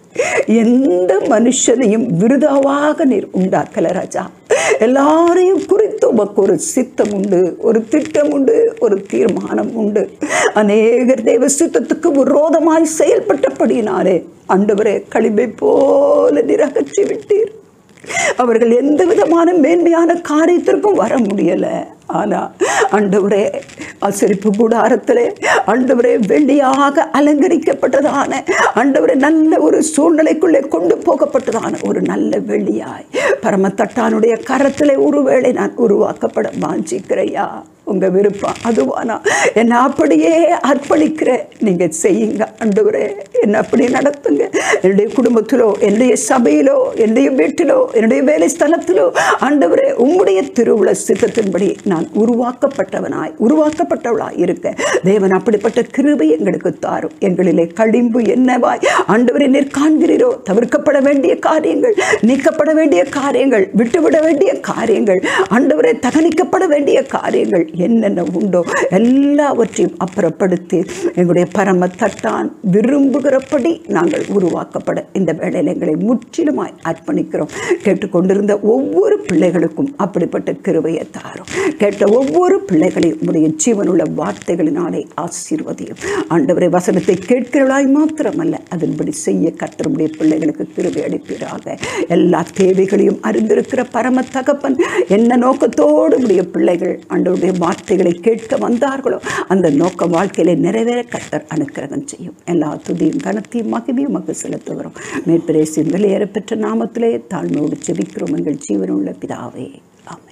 எந்த மனுஷனையும் விருதாவாக நீர் உண்டாக்கல ராஜா எல்லாரையும் குறித்து உமக்கு ஒரு சித்தம் உண்டு ஒரு திட்டம் உண்டு ஒரு தீர்மானம் உண்டு அநேகர் தெய்வ சித்தத்துக்கு விரோதமாய் செயல்பட்டபடியினாலே ஆண்டவரே களிமை போல நிரகற்றி விட்டீர் அவர்கள் எந்த விதமான மேன்மையான காரியத்திற்கும் வர முடியல ஆனா ஆண்டவரே ஆசரிப்பு கூடாரத்திலே ஆண்டவரே வெள்ளியாக அலங்கரிக்கப்பட்டதான ஆண்டவரே நல்ல ஒரு சூழ்நிலைக்குள்ளே கொண்டு போகப்பட்டதான ஒரு நல்ல வெள்ளியாய் பரமத்தட்டானுடைய கரத்திலே ஒருவேளை நான் உருவாக்கப்பட வாஞ்சிக்கிறையா உங்க விருப்பம் அதுவானா என்னை அப்படியே அர்ப்பணிக்கிறேன் நீங்க செய்யுங்க ஆண்டவரே என்னை அப்படி நடத்துங்க என்னுடைய குடும்பத்திலோ என்னுடைய சபையிலோ என்னுடைய வீட்டிலோ என்னுடைய வேலை ஸ்தலத்திலோ ஆண்டவரே உம்முடைய திருவுள சித்தத்தின்படி நான் உருவாக்கப்பட்டவனாய் உருவாக்கப்பட்டவளாய் இருக்க தேவன் அப்படிப்பட்ட கிருபை எங்களுக்கு தாரும் எங்களிலே களிம்பு என்னவாய் ஆண்டவரை நீர் காண்கிறீரோ தவிர்க்கப்பட வேண்டிய காரியங்கள் நீக்கப்பட வேண்டிய காரியங்கள் விட்டுவிட வேண்டிய காரியங்கள் ஆண்டவரை தகனிக்கப்பட வேண்டிய காரியங்கள் என்னென்ன உண்டோ எல்லாவற்றையும் அப்புறப்படுத்தி எங்களுடைய பரம தட்டான் விரும்புகிறபடி நாங்கள் உருவாக்கப்பட இந்த வேளையில் எங்களை முற்றிலுமாய் அர்ப்பணிக்கிறோம் கேட்டுக்கொண்டிருந்த ஒவ்வொரு பிள்ளைகளுக்கும் அப்படிப்பட்ட கிருபையை தாரும் கேட்ட ஒவ்வொரு பிள்ளைகளையும் உடைய ஜீவனுள்ள வார்த்தைகளினாலே ஆசீர்வதியும் ஆண்டவரை வசனத்தை கேட்கிறவளாய் மாத்திரமல்ல அதன்படி செய்ய கர்த்தருடைய பிள்ளைகளுக்கு கிருபை அளிப்பீராக எல்லா தேவைகளையும் அறிந்திருக்கிற பரம தகப்பன் என்ன நோக்கத்தோடு உடைய பிள்ளைகள் ஆண்டவருடைய வார்த்தைகளை கேட்க வந்தார்களோ அந்த நோக்கம் வாழ்க்கையில நிறைவேற கர்த்தர் அனுக்கிரகம் செய்யும் எல்லா துதியும் கனத்தையும் மகிமையும் மக்கு செலுத்துகிறோம் மேற்பிரேசின் வெளியேற பெற்ற நாமத்திலே தாழ்மையோடு செபிக்கிறோம் எங்கள் ஜீவனுள்ள பிதாவே ஆமென்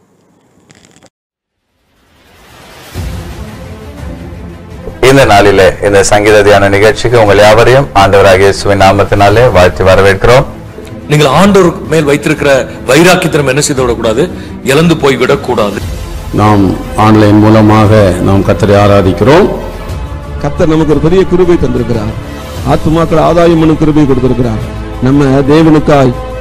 இந்த நாளிலே இந்த சங்கீத தியான நிகழ்ச்சிக்கு உங்கள் யாவரையும் ஆண்டவராகிய இயேசுவின் நாமத்தினாலே வாழ்த்தி வரவேற்கிறோம் நீங்கள் ஆண்டவர் மேல் வைத்திருக்கிற வைராக்கியத்தினம் என்ன செய்து விடக்கூடாது இழந்து போய்விடக் கூடாது நாம் ஆன்லைன் மூலமாக நாம் கத்தரை ஆராதிக்கிறோம் கர்த்தர் நமக்கு ஒரு பெரிய கிருபை தந்திருக்கிறார் ஆத்துமாக்கள் ஆதாயம் பண்ணும் கிருபை கொடுத்திருக்கிறார் நம்ம தேவனுக்காய்